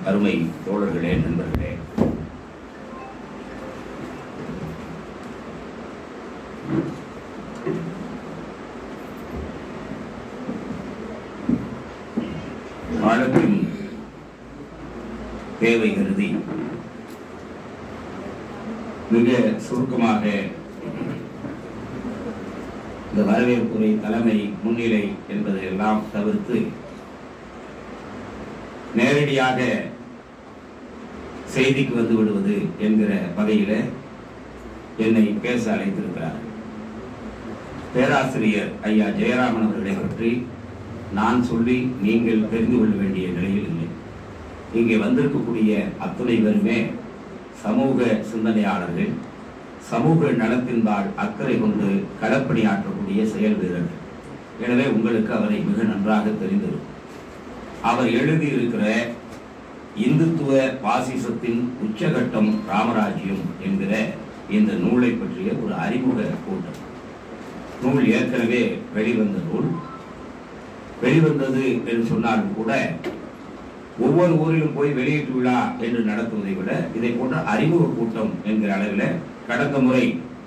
அருமை தோழர்களே நண்பர்களே காலத்தின் தேவை கருதி மிக சுருக்கமாக இந்த வரவேற்புரை தலைமை முன்னிலை என்பதையெல்லாம் தவிர்த்து நேரடியாக செய்திக்கு வந்து விடுவது என்கிற வகையில என்னை பேச அழைத்திருக்கிறார் பேராசிரியர் ஐயா ஜெயராமன் அவர்களை பற்றி நான் சொல்லி நீங்கள் தெரிந்து கொள்ள வேண்டிய நிலையில் இல்லை இங்கே வந்திருக்கக்கூடிய அத்துணை பேருமே சமூக சிந்தனையாளர்கள் சமூக நலத்தின்பால் அக்கறை கொண்டு களப்பணியாற்றக்கூடிய செயல் வீரர்கள் எனவே உங்களுக்கு அவரை மிக நன்றாக தெரிந்திருக்கும் அவர் எழுதியிருக்கிற இந்துத்துவ பாசிசத்தின் உச்சகட்டம் ராமராஜ்யம் என்கிற இந்த நூலை பற்றிய ஒரு அறிமுக கூட்டம் நூல் ஏற்கனவே வெளிவந்த நூல் வெளிவந்தது என்று சொன்னாலும் கூட ஒவ்வொரு ஊரிலும் போய் வெளியீட்டு விழா என்று நடத்துவதை விட இதை போன்ற அறிமுக கூட்டம் என்கிற அளவில் கடந்த முறை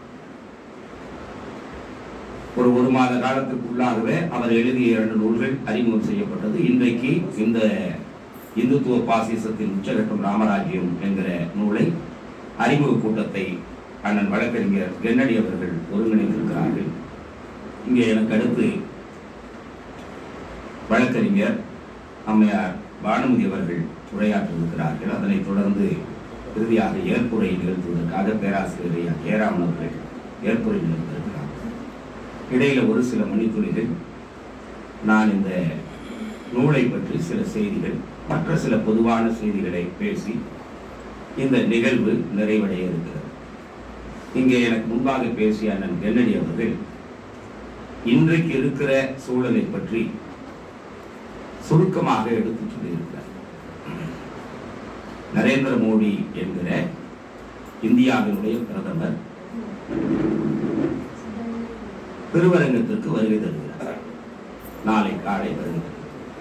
ஒரு ஒரு மாத காலத்துக்குள்ளாகவே அவர் எழுதிய இரண்டு நூல்கள் அறிமுகம் செய்யப்பட்டது இன்றைக்கு இந்த இந்துத்துவ பாசிசத்தின் உச்சகட்டம் ராமராஜ்யம் என்கிற நூலை அறிமுக கூட்டத்தை அண்ணன் வழக்கறிஞர் கென்னடி அவர்கள் ஒருங்கிணைத்திருக்கிறார்கள் இங்கே எனக்கு அடுத்து வழக்கறிஞர் அம்மையார் பானுமதி அவர்கள் உரையாற்றிருக்கிறார்கள் அதனைத் தொடர்ந்து இறுதியாக ஏற்புரை நிகழ்த்துவதற்காக பேராசிரியர் ஐயா ஜெயராமன் அவர்கள் ஏற்புரை நிகழ்த்திருக்கிறார் இடையில ஒரு சில மணித்துளிகள் நான் இந்த நூலை பற்றி சில செய்திகள் மற்ற சில பொதுவான செய்திகளை பேசி இந்த நிகழ்வு நிறைவடைய இருக்கிறது இங்கே எனக்கு முன்பாக பேசிய அண்ணன் கென்னடி அவர்கள் இன்றைக்கு இருக்கிற சூழலை பற்றி சுருக்கமாக எடுத்துச் சொல்லியிருக்கிறார் நரேந்திர மோடி என்கிற இந்தியாவினுடைய பிரதமர் திருவரங்கத்திற்கு வருகை தருகிறார் நாளை காலை வருகை தருகிறார்.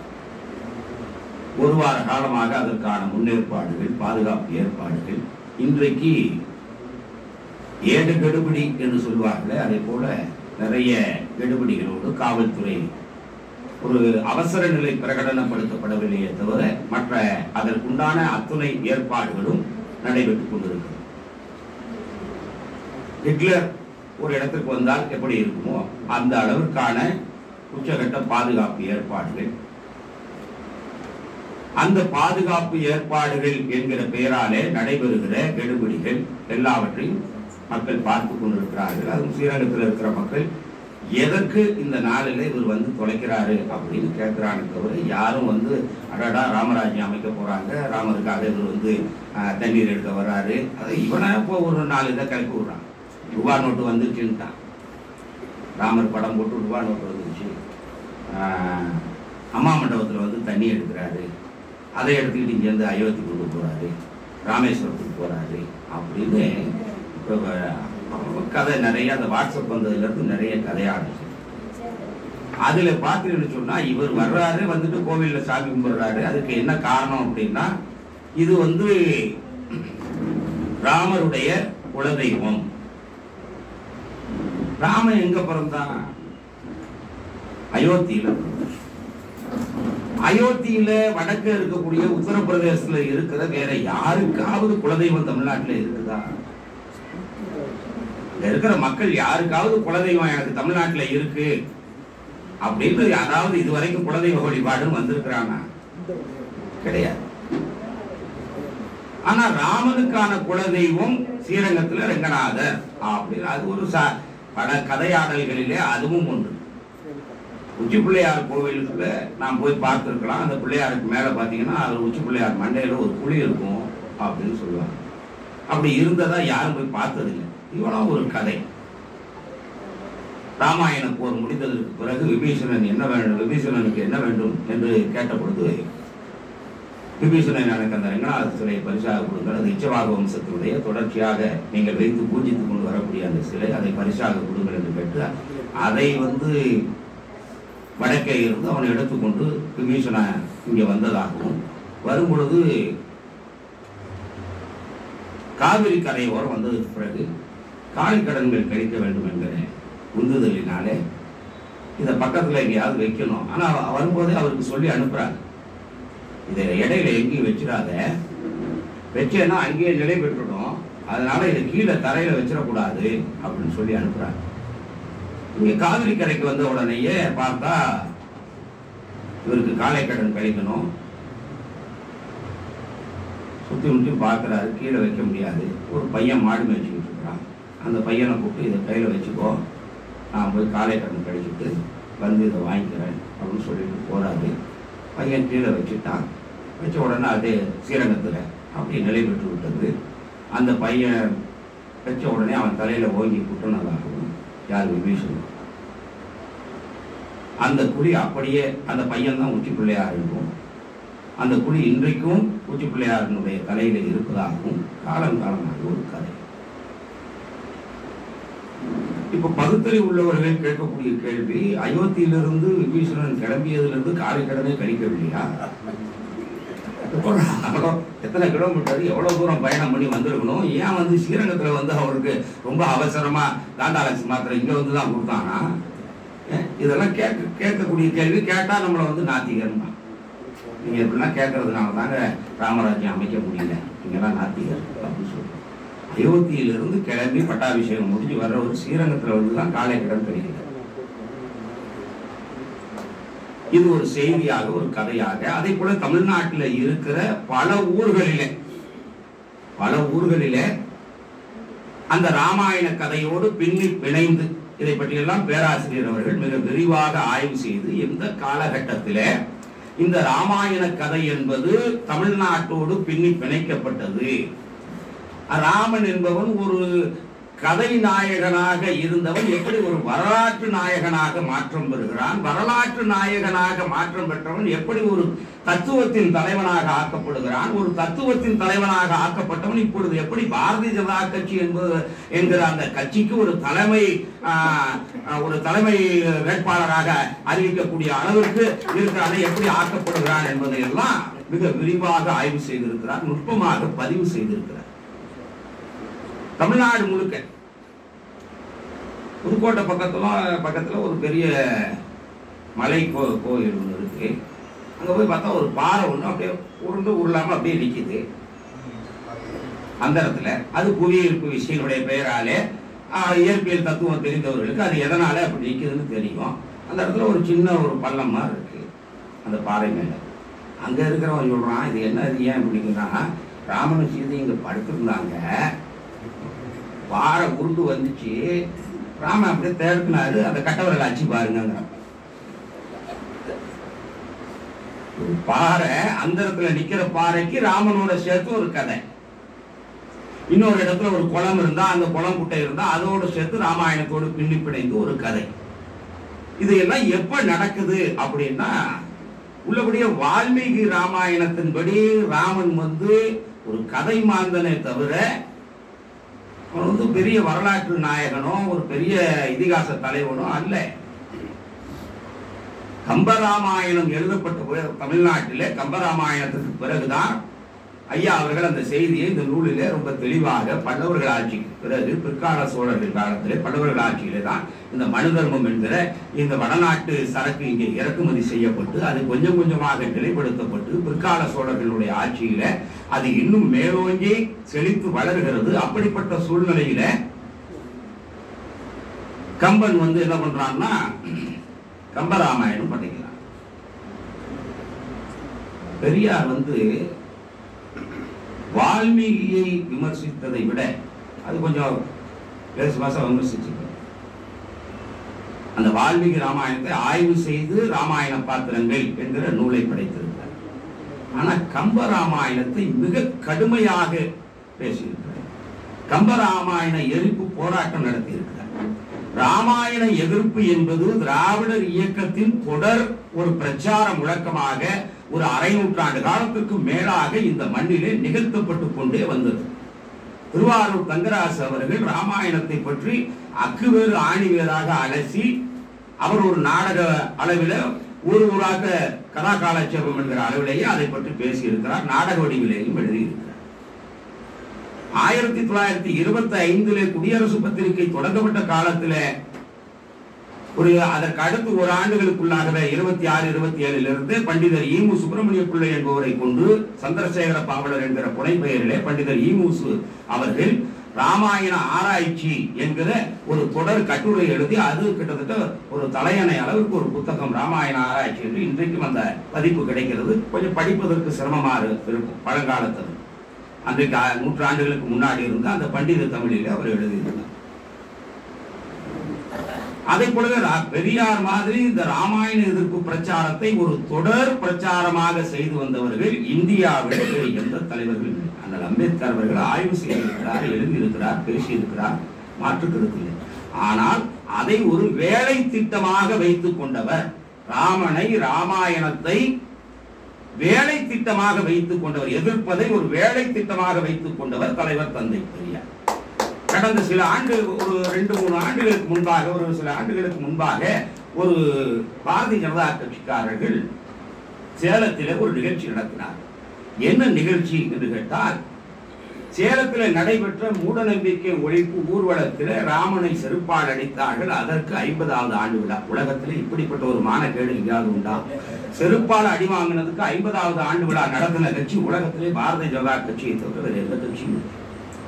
ஒரு வார காலமாக அதற்கான முன்னேற்பாடுகள் பாதுகாப்பு ஏற்பாடுகள் இன்றைக்கு ஏடு கெடுபிடி என்று சொல்வார்களே அதே போல நிறைய கெடுபிடிகளோடு காவல்துறை ஒரு அவசர நிலை பிரகடனப்படுத்தப்படவில்லையே தவிர மற்ற அதற்குண்டான அத்துணை ஏற்பாடுகளும் நடைபெற்றுக் கொண்டிருக்கிறது ஹிட்லர் ஒரு இடத்துக்கு வந்தால் எப்படி இருக்குமோ அந்த அளவிற்கான உச்சகட்ட பாதுகாப்பு ஏற்பாடுகள் அந்த பாதுகாப்பு ஏற்பாடுகள் என்கிற பெயராலே நடைபெறுகிற கெடுபிடிகள் எல்லாவற்றையும் மக்கள் பார்த்து கொண்டிருக்கிறார்கள் அதுவும் ஸ்ரீரங்கத்தில் இருக்கிற மக்கள் எதற்கு இந்த நாளில் இவர் வந்து தொலைக்கிறாரு அப்படின்னு கேட்கிறானே தவிர யாரும் வந்து அடடா ராமராஜ்யம் அமைக்க போறாங்க ராமருக்காக இவர் வந்து ஆஹ், தண்ணீர் எடுக்க வர்றாரு அது இவனா இப்போ ஒரு நாலு இதை கிளப்பி விடுறான் ரூபா நோட்டு வந்துருச்சுன்ட்டான் ராமர் படம் போட்டு ரூபா நோட்டு வந்துருச்சு ஆஹ், அம்மா மண்டபத்தில் வந்து தண்ணி எடுக்கிறாரு அதை எடுத்துக்கிட்டு இங்கேருந்து அயோத்தி கொண்டு போறாரு ராமேஸ்வரத்துக்கு போறாரு அப்படின்னு இப்போ கதை நிறைய அந்த வாட்ஸ்அப் வந்ததுல இருந்து நிறைய கதையாடுச்சு அதுல பார்த்தீங்கன்னு சொன்னா இவர் வர்றாரு வந்துட்டு கோவில்ல சாமி கும்பிடுறாரு அதுக்கு என்ன காரணம் அப்படின்னா இது வந்து ராமருடைய குலதெய்வம் ராமன் எங்க பிறந்தான் அயோத்தியில பிறந்தான். அயோத்தியில வடக்கு இருக்கக்கூடிய உத்தரப்பிரதேசத்துல இருக்கிற வேற யாருக்காவது குலதெய்வம் தமிழ்நாட்டுல இருக்குதா இங்க இருக்கிற மக்கள் யாருக்காவது குலதெய்வம் எனக்கு தமிழ்நாட்டுல இருக்கு அப்படின்னு அதாவது இதுவரைக்கும் குலதெய்வ வழிபாடுன்னு வந்திருக்கிறாங்க கிடையாது ஆனா ராமனுக்கான குலதெய்வம் ஸ்ரீரங்கத்துல ரெங்கநாதர் அப்படின்னு அது ஒரு ச பல கதையாடல்களிலே அதுவும் ஒன்று உச்சி பிள்ளையார் கோவிலுக்குள்ள நாம் போய் பார்த்துருக்கலாம் அந்த பிள்ளையாருக்கு மேலே பார்த்தீங்கன்னா அது உச்சி பிள்ளையார் மண்டையில் ஒரு குழி இருக்கும் அப்படின்னு சொல்லுவாங்க அப்படி இருந்ததா யாரும் போய் பார்த்ததில்லை இவ்வளவு ஒரு கதை ராமாயண போர் முடிந்ததற்கு பிறகு விபீஷணன் என்ன வேண்டும் விபீஷணனுக்கு என்ன வேண்டும் என்று கேட்ட பொழுது விபீஷணன் எனக்கு அந்த ரங்கநாத சிலையை பரிசாக கொடுங்கள் அது இச்சவாக வம்சத்தினுடைய தொடர்ச்சியாக நீங்கள் வைத்து பூஜித்துக் கொண்டு வரக்கூடிய அந்த சிலை அதை பரிசாக கொடுங்கள் என்று கேட்டு அதை வந்து வடக்கே இருந்து அவனை எடுத்துக்கொண்டு விபீஷணன் இங்கே வந்ததாகவும் வரும் பொழுது காவிரி கரையோரம் வந்ததுக்கு பிறகு காலிக்கடன்கள் கழிக்க வேண்டும் என்கிற உந்துதலினாலே இதை பக்கத்தில் எங்கேயாவது வைக்கணும் ஆனால் வரும்போதே அவருக்கு சொல்லி அனுப்புறாங்க இதை இடையில எங்கேயும் வச்சிடாத வச்சேன்னா அங்கேயே நிலை பெற்றுடும் அதனால இதை கீழே தரையில வச்சிடக்கூடாது அப்படின்னு சொல்லி அனுப்புறாங்க இங்க காவிரி கரைக்கு வந்த உடனேயே பார்த்தா இவருக்கு காலைக்கடன் கழிக்கணும் சுத்தி முற்றி பார்க்குறாரு கீழே வைக்க முடியாது ஒரு பையன் மாடு மேய்ச்சிக்கிட்டு இருக்கிறான் அந்த பையனை கூப்பிட்டு இதை கையில் வச்சுக்கோ நான் போய் காலை கடன் கழிச்சிட்டு வந்து இதை வாங்கிக்கிறேன் அப்படின்னு சொல்லிட்டு போறாரு பையன் கீழே வச்சுட்டான் வச்ச உடனே அதே ஸ்ரீரங்கத்தில் அப்படி நிலை பெற்று விட்டது அந்த பையன் வச்ச உடனே அவன் தலையில ஓங்கி குட்டுனதாகவும் யார் விபீஷன் அந்த குழி அப்படியே அந்த பையன் தான் உச்சி பிள்ளையார் இருக்கும் அந்த குழி இன்றைக்கும் உச்சி பிள்ளையாரினுடைய தலையில இருப்பதாகவும் காலம் காலமாக ஒரு கதை இப்ப பகுத்தறிவு உள்ளவர்கள் கேட்கக்கூடிய கேள்வி அயோத்தியிலிருந்து விபீஷணன் கிளம்பியதிலிருந்து காலை கடனை கழிக்கவில்லையா அவ்வளோ எத்தனை கிலோமீட்டர் எவ்வளவு தூரம் பயணம் பண்ணி வந்திருக்கணும் ஏன் வந்து ஸ்ரீரங்கத்துல வந்து அவருக்கு ரொம்ப அவசரமா தாண்டாலட்சி மாத்திரை இங்க வந்து தான் கொடுத்தானா ஏன்? இதெல்லாம் கேட்க கேட்கக்கூடிய கேள்வி கேட்டா நம்மளை வந்து நாத்திகர் நீங்க இப்படிலாம் கேட்கறதுனால தாங்க ராமராஜ்யம் அமைக்க முடியல நீங்கெல்லாம் நாத்திகர் அப்படின்னு சொல்றோம் அயோத்தியிலிருந்து கிளம்பி பட்டாபிஷேகம் முடிஞ்சு வர்ற ஒரு ஸ்ரீரங்கத்துல வந்து தான் காலை கடன் கழிக்கிறார் இது ஒரு செய்தியாக ஒரு கதையாக அதே போல தமிழ்நாட்டில் இருக்கிற பல ஊர்களிலே பல ஊர்களிலே அந்த ராமாயண கதையோடு பின்னி பிணைந்து இதை பற்றியெல்லாம் பேராசிரியர் அவர்கள் மிக விரிவாக ஆய்வு செய்து எந்த காலகட்டத்திலே இந்த ராமாயண கதை என்பது தமிழ்நாட்டோடு பின்னி பிணைக்கப்பட்டது ராமன் என்பவன் ஒரு கதை நாயகனாக இருந்தவன் எப்படி ஒரு வரலாற்று நாயகனாக மாற்றம் பெறுகிறான் வரலாற்று நாயகனாக மாற்றம் பெற்றவன் எப்படி ஒரு தத்துவத்தின் தலைவனாக ஆக்கப்படுகிறான் ஒரு தத்துவத்தின் தலைவனாக ஆக்கப்பட்டவன் இப்பொழுது எப்படி பாரதிய ஜனதா கட்சி என்பது என்கிற அந்த கட்சிக்கு ஒரு தலைமை ஆஹ், ஆஹ், ஒரு தலைமை வேட்பாளராக அறிவிக்கக்கூடிய அளவிற்கு இருக்கிறான் எப்படி ஆக்கப்படுகிறான் என்பதை எல்லாம் மிக விரிவாக ஆய்வு செய்திருக்கிறார் நுட்பமாக பதிவு செய்திருக்கிறார் தமிழ்நாடு முழுக்க புதுக்கோட்டை பக்கத்துல பக்கத்துல ஒரு பெரிய மலை கோ கோயில் ஒன்று இருக்கு அங்க போய் பார்த்தா ஒரு பாறை ஒன்று அப்படியே உருண்டு உருளாம அப்படியே நிக்குது அந்த இடத்துல அது புவியீர்ப்பு விஷயங்களுடைய பெயராலே ஆஹ், இயற்பியல் தத்துவம் தெரிந்தவர்களுக்கு அது எதனால அப்படி நிக்குதுன்னு தெரியும் அந்த இடத்துல ஒரு சின்ன ஒரு பள்ளம் மாதிரி இருக்கு அந்த பாறை மேல அங்க இருக்கிறவன் சொல்றான் இது என்ன இது ஏன் அப்படிங்கன்னா ராமனும் சீதை இங்க படுத்திருந்தாங்க பாறை உருண்டு வந்துச்சு ராமன் அப்படியே தேர்க்குனாரு அந்த கட்டவரல் அச்சு பாருங்க பாறை அந்த இடத்துல நிக்கிற பாறைக்கு ராமனோட சேர்த்து ஒரு கதை இன்னொரு இடத்துல ஒரு குளம் இருந்தா அந்த குளம் குட்டை இருந்தா அதோட சேர்த்து ராமாயணத்தோடு பின்னி பிணைந்து ஒரு கதை இதையெல்லாம் எப்ப நடக்குது அப்படின்னா உள்ளபடியே வால்மீகி ராமாயணத்தின்படி ராமன் வந்து ஒரு கதை மாந்தனை தவிர அவன் வந்து பெரிய வரலாற்று நாயகனோ ஒரு பெரிய இதிகாச தலைவனோ அல்ல கம்பராமாயணம் எழுதப்பட்ட பிறகு தமிழ்நாட்டிலே கம்பராமாயணத்துக்கு பிறகுதான் ஐயா அவர்கள் அந்த செய்தியை இந்த நூலிலே ரொம்ப தெளிவாக பல்லவர்கள் ஆட்சிக்கு பிறகு பிற்கால சோழர்கள் காலத்திலே பல்லவர்கள் ஆட்சியிலே தான் இந்த மனு தர்மம் என்கிற இந்த வடநாட்டு சரக்கு இங்கே இறக்குமதி செய்யப்பட்டு அது கொஞ்சம் கொஞ்சமாக நிலைப்படுத்தப்பட்டு பிற்கால சோழர்களுடைய ஆட்சியில அது இன்னும் மேலோங்கி செழித்து வளர்கிறது அப்படிப்பட்ட சூழ்நிலையில கம்பன் வந்து என்ன பண்றான்னா கம்பராமாயணம் படிக்கிறான் பெரியார் வந்து வால்மீகியை விமர்சித்ததை விட அது கொஞ்சம் லேசு மாசம் விமர்சிச்சிருக்க அந்த வால்மீகி ராமாயணத்தை ஆய்வு செய்து ராமாயண பாத்திரங்கள் என்கிற நூலை படைத்திருக்கிறார் ஆனா கம்ப ராமாயணத்தை மிக கடுமையாக பேசியிருக்கிறார் கம்பராமாயண எரிப்பு போராட்டம் நடத்தியிருக்கிறார் ராமாயண எதிர்ப்பு என்பது திராவிடர் இயக்கத்தின் தொடர் ஒரு பிரச்சார முழக்கமாக ஒரு அரை நூற்றாண்டு காலத்திற்கு மேலாக இந்த மண்ணிலே நிகழ்த்தப்பட்டு கொண்டே வந்தது திருவாரூர் தங்கராசு அவர்கள் ராமாயணத்தை பற்றி அக்குவேறு ஆணிவேராக அலசி அவர் ஒரு நாடக அளவில் ஊர் ஊராக கதா காலட்சேபம் என்கிற அளவிலேயே அதை பற்றி பேசியிருக்கிறார் நாடக வடிவிலேயும் எழுதியிருக்கிறார் ஆயிரத்தி தொள்ளாயிரத்தி இருபத்தி ஐந்திலே குடியரசு பத்திரிகை தொடங்கப்பட்ட காலத்திலே ஒரு அதற்கு அடுத்து ஒரு ஆண்டுகளுக்குள்ளாகவே இருபத்தி ஆறு இருபத்தி ஏழில் இருந்து பண்டிதர் ஈமு சுப்பிரமணிய பிள்ளை என்பவரை கொண்டு சந்திரசேகர பாவலர் என்கிற புனைப்பெயரிலே பண்டிதர் ஈமுசு அவர்கள் ராமாயண ஆராய்ச்சி என்கிற ஒரு தொடர் கட்டுரை எழுதி அது கிட்டத்தட்ட ஒரு தலையணை அளவுக்கு ஒரு புத்தகம் ராமாயண ஆராய்ச்சி என்று இன்றைக்கும் அந்த பதிப்பு கிடைக்கிறது கொஞ்சம் படிப்பதற்கு சிரமமாக இருக்கும் பழங்காலத்தில் அன்றைக்கு ஆ- நூற்றாண்டுகளுக்கு முன்னாடி இருந்த அந்த பண்டித தமிழிலே அவர் எழுதியிருந்தார் அதை போலவே ரா- பெரியார் மாதிரி இந்த ராமாயண எதிர்ப்பு பிரச்சாரத்தை ஒரு தொடர் பிரச்சாரமாக செய்து வந்தவர்கள் இந்தியாவில் வேறு எந்த தலைவர்கள் இல்லை. அண்ணல் அம்பேத்கர் அவர்கள் ஆய்வு செய்திருக்கிறார் எழுதியிருக்கிறார் பேசியிருக்கிறார் மாற்று கருத்தில்லை ஆனால் அதை ஒரு வேலை திட்டமாக வைத்துக் கொண்டவர் ராமனை ராமாயணத்தை வேலை திட்டமாக வைத்துக் கொண்டவர் எதிர்ப்பதை ஒரு வேலை திட்டமாக வைத்துக் கொண்டவர் தலைவர் தந்தை பெரியார் கடந்த சில ஆண்டு ஒரு ரெண்டு மூணு ஆண்டுகளுக்கு முன்பாக ஒரு சில ஆண்டுகளுக்கு முன்பாக ஒரு பாரதிய ஜனதா கட்சிக்காரர்கள் சேலத்திலே ஒரு நிகழ்ச்சி நடத்தினார் என்ன நிகழ்ச்சி என்று கேட்டால் சேலத்தில் நடைபெற்ற மூடநம்பிக்கை ஒழிப்பு ஊர்வலத்தில் ராமனை செருப்பால் அடித்தார்கள் அதற்கு ஐம்பதாவது ஆண்டு விழா உலகத்தில் இப்படிப்பட்ட ஒரு மானக்கேடு எங்கேயாவது உண்டா செருப்பால் அடி வாங்கினதுக்கு ஐம்பதாவது ஆண்டு விழா நடத்தின கட்சி உலகத்திலே பாரதிய ஜனதா கட்சியை தவிர வேறு எந்த கட்சியும் இல்லை.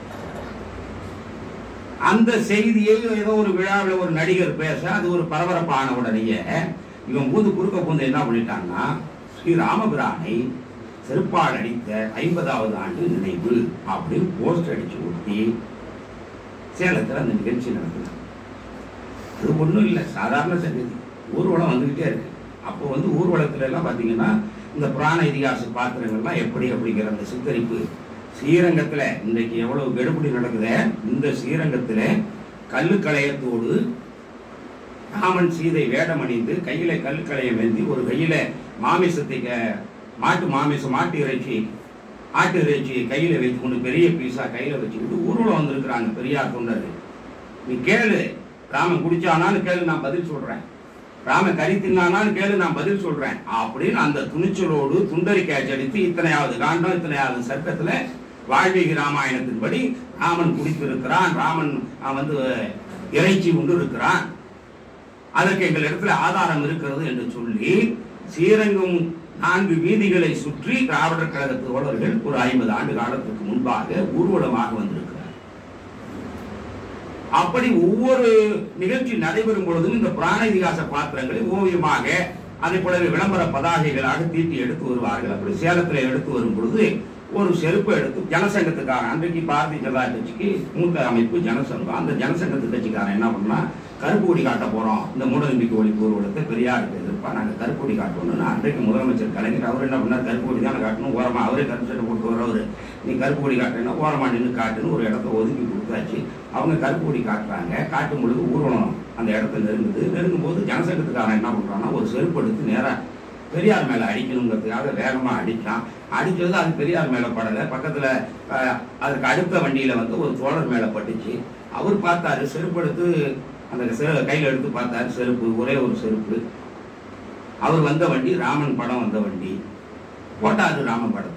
அந்த செய்தியை ஏதோ ஒரு விழாவில் ஒரு நடிகர் பேச அது ஒரு பரபரப்பான உடனேயே இவன் பூந்து குறுக்க பூந்து என்ன பண்ணிட்டான்னா ஸ்ரீ ராமபிரானை செருப்பால் அடித்த ஐம்பதாவது ஆண்டு நினைவு அப்படின்னு போஸ்ட் அடிச்சு ஒட்டி சேலத்தில் அந்த நிகழ்ச்சி நடத்தினாங்க அது ஒன்றும் இல்லை சாதாரண சங்கதி ஊர்வலம் வந்துக்கிட்டே இருக்கு அப்போ வந்து ஊர்வலத்துல எல்லாம் பார்த்தீங்கன்னா இந்த புராண இதிகாச பாத்திரங்கள்லாம் எப்படி அப்படிங்கிற அந்த சித்தரிப்பு ஸ்ரீரங்கத்துல இன்றைக்கு எவ்வளவு கெடுபிடி நடக்குதே இந்த ஸ்ரீரங்கத்துல கல்லுக்களையத்தோடு ராமன் சீதை வேடம் அணிந்து கையில கல்லுக்களையம் ஏந்தி ஒரு கையில மாமிசத்தை க- மாட்டு மாமிசம் மாட்டு இறைச்சி ஆட்டு இறைச்சியை கையில வைத்துக்கொண்டு பெரிய பீஸா கையில வச்சுக்கிட்டு ஊர்வலம் வந்திருக்கிறாங்க பெரியார் தொண்டர்கள் நீ கேளு ராமன் குடிச்சானான்னு கேளு நான் பதில் சொல்றேன் ராமன் கறி தின்னானான்னு கேளு நான் பதில் சொல்றேன் அப்படின்னு அந்த துணிச்சலோடு துண்டறிக்கை அச்சடித்து இத்தனையாவது காண்டம் இத்தனையாவது சர்க்கத்துல வாழ்வீகி ராமாயணத்தின்படி ராமன் குடித்திருக்கிறான் ராமன் அவன் வந்து இறைச்சி உண்டு இருக்கிறான் அதற்கு எங்கள் இடத்துல ஆதாரம் இருக்கிறது என்று சொல்லி ஸ்ரீரங்கம் நான்கு வீதிகளை சுற்றி திராவிடர் கழக தோழர்கள் ஒரு ஐம்பது ஆண்டு காலத்துக்கு முன்பாக ஊர்வலமாக வந்திருக்கிறார் அப்படி ஒவ்வொரு நிகழ்ச்சி நடைபெறும் பொழுதும் இந்த புராண இதிகாச பாத்திரங்களை ஓவியமாக அதே போலவே விளம்பர பதாகைகளாக தீட்டி எடுத்து வருவார்கள் அப்படி சேலத்துல எடுத்து வரும் பொழுது ஒரு செருப்பு எடுத்து ஜனசங்கத்துக்காரன் அன்றைக்கு பாரதிய ஜனதா கட்சிக்கு மூத்த அமைப்பு ஜனசங்கம் அந்த ஜனசங்கத்து கட்சிக்காரன் என்ன பண்ணா கருப்பு கொடி காட்ட போறோம் இந்த மூடநம்பிக்கை ஒழிப்பு ஊர்வலத்தை பெரியாருக்கு எதிர்ப்பா நாங்க கருப்பு கொடி காட்டணும்னு அன்றைக்கு முதலமைச்சர் கலைஞர் அவர் என்ன பண்ணார் கருப்பு கொடி தானே காட்டணும் ஓரமா அவரே கருப்பு சட்டை போட்டு வரவர் நீ கருப்பு கொடி காட்டுனா ஓரமா நின்று காட்டுன்னு ஒரு இடத்த ஒதுக்கி கொடுத்தாச்சு அவங்க கருப்பு கொடி காட்டுறாங்க காட்டும் பொழுது ஊர்வலம் அந்த இடத்த நெருங்குது நெருங்கும் போது ஜனசங்கத்துக்காரன் என்ன பண்றான்னா ஒரு செருப்பு எடுத்து நேரா பெரியார் மேல அடிக்கணுங்கிறதுக்காக வேகமா அடிச்சான் அடிச்சது அது பெரியார் மேல படல பக்கத்துல அஹ், அதுக்கு அடுத்த வண்டியில வந்து ஒரு தோழர் மேல பட்டுச்சு அவர் பார்த்தாரு செருப்பு எடுத்து அந்த செரு கையில எடுத்து பார்த்தாரு செருப்பு ஒரே ஒரு செருப்பு அவர் வந்த வண்டி ராமன் படம் வந்த வண்டி போட்டாரு ராமன் படத்துல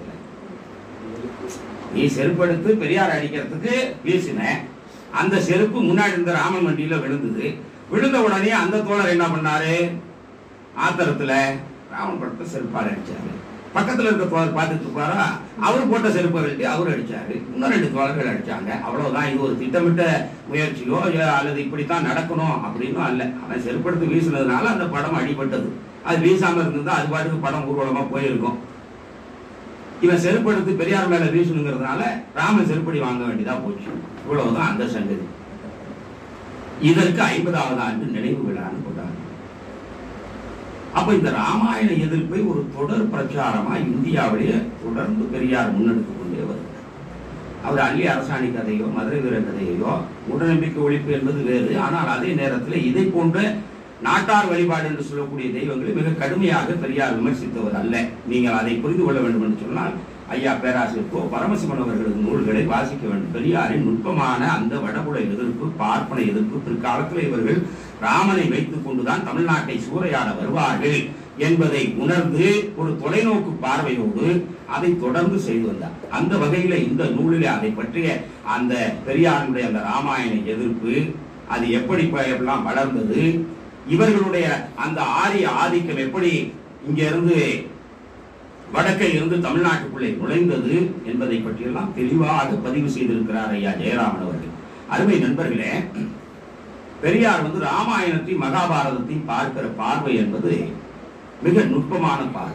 நீ செருப்பு எடுத்து பெரியார் அடிக்கிறதுக்கு வீசின அந்த செருப்பு முன்னாடி இருந்த ராமன் வண்டியில விழுந்தது விழுந்த உடனே அந்த தோழர் என்ன பண்ணாரு ஆத்திரத்துல ராமன் படத்தை செருப்பால் அடிச்சாரு பக்கத்துல இருக்க தோழர் பார்த்துட்டு இருப்பாரா அவர் போட்ட செருப்பை கழட்டி அவர் அடிச்சாரு இன்னும் ரெண்டு தோழர்கள் அடிச்சாங்க அவ்வளவுதான் இது ஒரு திட்டமிட்ட முயற்சியோ இல்ல அல்லது இப்படித்தான் நடக்கணும் அப்படின்னும் அல்ல அவன் செருப்படுத்து வீசினதுனால அந்த படம் அடிபட்டது அது வீசாம இருந்திருந்தா அது பாட்டுக்கு படம் ஊர்வலமா போயிருக்கும் இவன் செருப்படுத்து பெரியார் மேல வீசணுங்கிறதுனால ராமன் செருப்படி வாங்க வேண்டியதா போச்சு இவ்வளவுதான் அந்த சங்கதி இதற்கு ஐம்பதாவது ஆண்டு நினைவு விழான்னு போட்டாங்க அப்ப இந்த ராமாயண எதிர்ப்பை ஒரு தொடர் பிரச்சாரமா இந்தியாவிலேயே தொடர்ந்து பெரியார் முன்னெடுத்துக் கொண்டே வருகிறார் அவர் அள்ளி அரசாணி கதையோ மதுரை வீர கதையோ உடனம்பிக்கை ஒழிப்பு என்பது வேறு ஆனால் அதே நேரத்தில் இதை போன்ற நாட்டார் வழிபாடு என்று சொல்லக்கூடிய தெய்வங்களை மிக கடுமையாக பெரியார் விமர்சித்தவர் அல்ல நீங்கள் அதை புரிந்து கொள்ள வேண்டும் என்று சொன்னால் ஐயா பேராசிரியர் கோ பரமசிவன் அவர்களது நூல்களை வாசிக்க வேண்டும் பெரியாரின் நுட்பமான அந்த வடபுல எதிர்ப்பு பார்ப்பன எதிர்ப்பு பிற்காலத்தில் இவர்கள் ராமனை வைத்துக் கொண்டுதான் தமிழ்நாட்டை சூறையாட வருவார்கள் என்பதை உணர்ந்து ஒரு தொலைநோக்கு பார்வையோடு அதை தொடர்ந்து செய்து வந்தார் அந்த வகையில இந்த நூலிலே அதை பற்றிய அந்த பெரியாருடைய அந்த ராமாயண எதிர்ப்பு அது எப்படி ப- எல்லாம் வளர்ந்தது இவர்களுடைய அந்த ஆரிய ஆதிக்கம் எப்படி இங்க இருந்து வடக்கே இருந்து தமிழ்நாட்டுக்குள்ளே நுழைந்தது என்பதை பற்றியெல்லாம் தெளிவாக பதிவு செய்திருக்கிறார் ஐயா ஜெயராமன் அவர்கள் அருமை நண்பர்களே பெரியார் வந்து ராமாயணத்தையும் மகாபாரதத்தையும் பார்க்கிற பார்வை என்பது மிக நுட்பமான பார்வை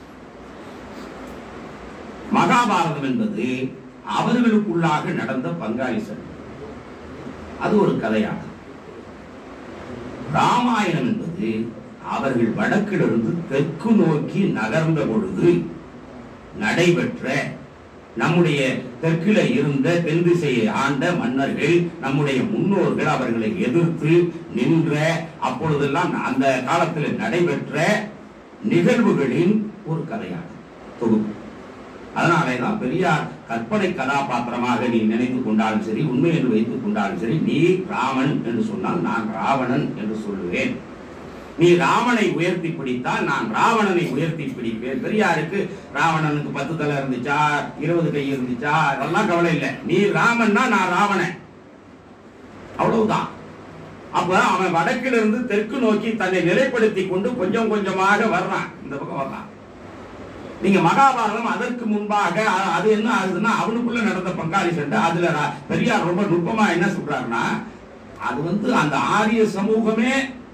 மகாபாரதம் என்பது அவர்களுக்குள்ளாக நடந்த பங்காளி சண்டை அது ஒரு கதையாகும் ராமாயணம் என்பது அவர்கள் வடக்கிலிருந்து தெற்கு நோக்கி நகர்ந்த பொழுது நடைபெற்ற நம்முடைய தெற்கில இருந்த தென் திசையை ஆண்ட மன்னர்கள் நம்முடைய முன்னோர்கள் அவர்களை எதிர்த்து நின்ற அப்பொழுதெல்லாம் அந்த காலத்தில் நடைபெற்ற நிகழ்வுகளின் ஒரு கதையாகும் தொகுப்பு அதனாலே தான் பெரியார் கற்பனை கதாபாத்திரமாக நீ நினைத்துக் கொண்டாலும் சரி உண்மை என்று வைத்துக் கொண்டாலும் சரி நீ ராமன் என்று சொன்னால் நான் ராவணன் என்று சொல்லுவேன் நீ ராமனை உயர்த்தி பிடித்தால் நான் ராவணனை உயர்த்தி பிடிப்பேன் பெரியாருக்கு ராவணனுக்கு பத்து தலை இருந்துச்சா இருபது கை இருந்துச்சா அதெல்லாம் கவலை இல்லை நீ ராமன்னா நான் ராவணன் அவ்வளவுதான் அப்ப அவன் வடக்கிலிருந்து தெற்கு நோக்கி தன்னை நிலைப்படுத்தி கொண்டு கொஞ்சம் கொஞ்சமாக வர்றான் இந்த பக்கம் வர்றான் நீங்க மகாபாரதம் அதற்கு முன்பாக அ- அது என்ன ஆகுதுன்னா அவனுக்குள்ள நடந்த பங்காளி சண்டை அதுல ரா- பெரியார் ரொம்ப நுட்பமா என்ன சொல்றாருன்னா அது வந்து அந்த ஆரிய சமூகமே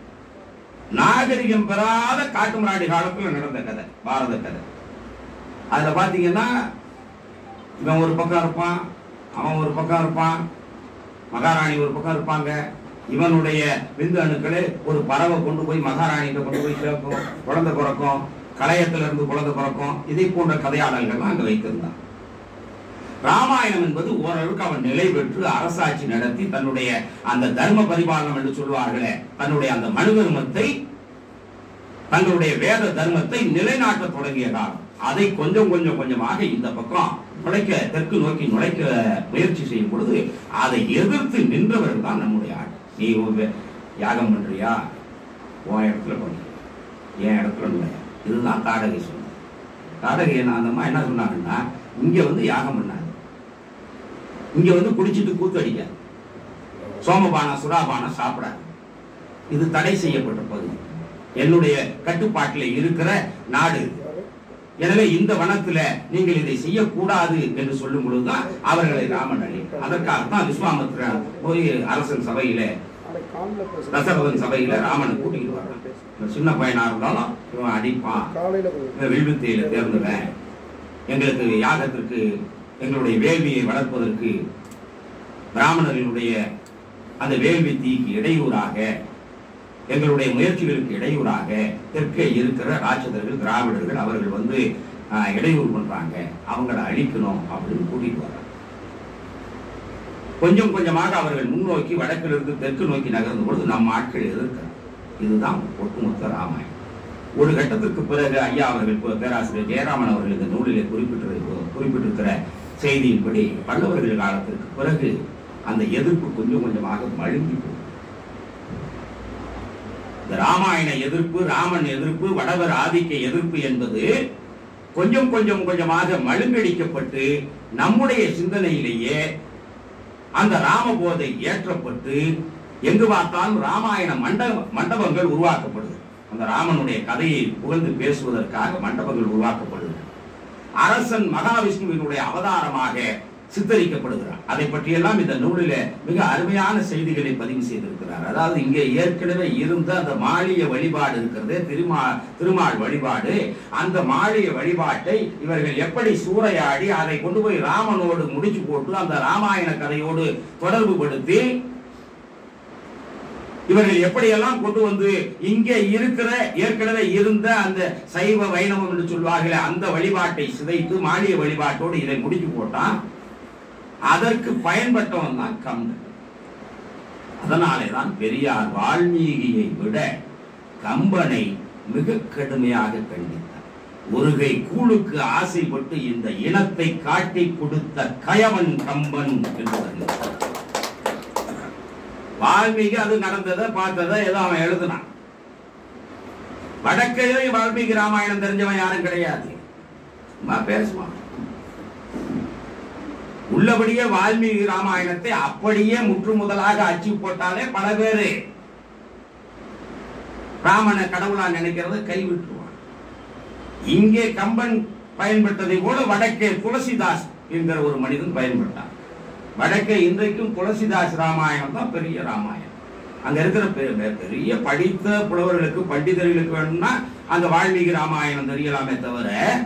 நாகரிகம் பெறாத காட்டுமிராண்டி காலத்துல நடந்த கதை பாரத கதை அதுல பாத்தீங்கன்னா இவன் ஒரு பக்கம் இருப்பான் அவன் ஒரு பக்கம் இருப்பான் மகாராணி ஒரு பக்கம் இருப்பாங்க இவனுடைய விந்து அணுக்களை ஒரு பறவை கொண்டு போய் மகாராணிகிட்ட கொண்டு போய் சேர்க்கும் குழந்தை பிறக்கும் களையத்துல இருந்து குழந்தை பிறக்கும் இதை போன்ற கதையாடல்கள்லாம் அங்க வைத்திருந்தான் ராமாயணம் என்பது ஓரளவுக்கு அவன் நிலை பெற்று அரசாட்சி நடத்தி தன்னுடைய அந்த தர்ம பரிபாலனம் என்று சொல்வார்களே தன்னுடைய அந்த மனு தர்மத்தை தங்களுடைய வேத தர்மத்தை நிலைநாட்ட தொடங்கிய காலம் அதை கொஞ்சம் கொஞ்சம் கொஞ்சமாக இந்த பக்கம் நுழைக்க தெற்கு நோக்கி நுழைக்க முயற்சி செய்யும் பொழுது அதை எதிர்த்து நின்றவர்கள் தான் நம்முடைய ஆள் நீ ஒரு யாகம் பண்றியா உன் இடத்துல பண்ணு என் இடத்துல நுழைய இதுதான் தாடகை சொன்னது தாடகை என்ன அந்த அம்மா என்ன சொன்னாங்கன்னா இங்க வந்து யாகம் பண்ணாது இங்க வந்து குடிச்சிட்டு கூத்தடிக்காது சோமபானம் சுறாபானம் சாப்பிடாது இது தடை செய்யப்பட்ட பகுதி என்னுடைய கட்டுப்பாட்டில் இருக்கிற நாடு இது. எனவே இந்த வனத்துல நீங்கள் இதை செய்யக்கூடாது என்று சொல்லும் பொழுதுதான் அவர்களை ராமன் அழி அதற்காகத்தான் விஸ்வாமித்திரன் போய் அரசன் சபையில தசரதன் சபையில ராமனை கூட்டிட்டு வர்றான் இவன் சின்ன பையனா இருந்தாலும் இவன் அடிப்பான் இவன் வில்வித்தையில தேர்ந்தவன் எங்களுக்கு யாகத்திற்கு எங்களுடைய வேள்வியை வளர்ப்பதற்கு பிராமணர்களுடைய அந்த வேள்வி தீக்கு இடையூறாக எங்களுடைய முயற்சிகளுக்கு இடையூறாக தெற்கே இருக்கிற ராட்சதர்கள் திராவிடர்கள் அவர்கள் வந்து ஆஹ், இடையூறு பண்றாங்க அவங்கள அழிக்கணும் அப்படின்னு கூட்டிட்டு வர்றாங்க கொஞ்சம் கொஞ்சமாக அவர்கள் முன்னோக்கி வடக்கிலிருந்து தெற்கு நோக்கி நகர்ந்த பொழுது நம்ம ஆட்கள் எதிர்க்கிறார் இதுதான் ஒட்டுமொத்த ராமாயணம் ஒரு கட்டத்திற்கு பிறகு ஐயா அவர்கள் பே- பேராசிரியர் ஜெயராமன் அவர்கள் இந்த நூலிலே குறிப்பிட்டு குறிப்பிட்டிருக்கிற செய்தியின்படி பல்லவர்கள் காலத்திற்கு பிறகு அந்த எதிர்ப்பு கொஞ்சம் கொஞ்சமாக மழுங்கி போகும் இந்த ராமாயண எதிர்ப்பு ராமன் எதிர்ப்பு வடவர் ஆதிக்க எதிர்ப்பு என்பது கொஞ்சம் கொஞ்சம் கொஞ்சமாக மழுங்கடிக்கப்பட்டு நம்முடைய சிந்தனையிலேயே அந்த ராமபோதை ஏற்றப்பட்டு எங்கு பார்த்தாலும் ராமாயண மண்டப மண்டபங்கள் உருவாக்கப்படுது அந்த ராமனுடைய கதையை புகழ்ந்து பேசுவதற்காக மண்டபங்கள் உருவாக்கப்படுது அரசன் மகாவிஷ்ணுவினுடைய அவதாரமாக சித்தரிக்கப்படுகிறார் அதை பற்றியெல்லாம் இந்த நூலில மிக அருமையான செய்திகளை பதிவு செய்திருக்கிறார் அதாவது இங்கே ஏற்கனவே இருந்த அந்த மாளிய வழிபாடு இருக்கிறது திருமா திருமால் வழிபாடு அந்த மாளிய வழிபாட்டை இவர்கள் எப்படி சூறையாடி அதை கொண்டு போய் ராமனோடு முடிச்சு போட்டு அந்த ராமாயண கதையோடு தொடர்பு படுத்தி இவர்கள் எப்படியெல்லாம் கொண்டு வந்து இங்கே இருக்கிற ஏற்கனவே இருந்த அந்த சைவ வைணவம் என்று சொல்வார்களே அந்த வழிபாட்டை சிதைத்து மாளிய வழிபாட்டோடு இதை முடிச்சு போட்டான் அதற்கு பயன்பட்டவன் தான் கம்பன் அதனாலே தான் பெரியார் வால்மீகியை விட கம்பனை மிக கடுமையாக கண்டித்தார் ஒருகை கூழுக்கு ஆசைப்பட்டு இந்த இனத்தை காட்டி கொடுத்த கயவன் கம்பன் என்று வருகிறார் வால்மீகி அது நடந்ததை பார்த்ததை ஏதோ அவன் எழுதினான் வடக்கையிலே வால்மீகி ராமாயணம் தெரிஞ்சவன் யாரும் கிடையாது சும்மா பேசுவான் உள்ளபடியே வால்மீகி ராமாயணத்தை அப்படியே முற்று முதலாக அச்சு போட்டாலே பல பேரு ராமனை கடவுளா நினைக்கிறத கைவிட்டுருவான் இங்கே கம்பன் பயன்பட்டதை போல வடக்கே துளசிதாஸ் என்கிற ஒரு மனிதன் பயன்பட்டான் வடக்கே இன்றைக்கும் துளசிதாஸ் ராமாயணம் தான் பெரிய ராமாயணம் அங்க இருக்கிற பெ- பெ- பெரிய படித்த புலவர்களுக்கு பண்டிதர்களுக்கு வேணும்னா அந்த வால்மீகி ராமாயணம் தெரியலாமே தவிர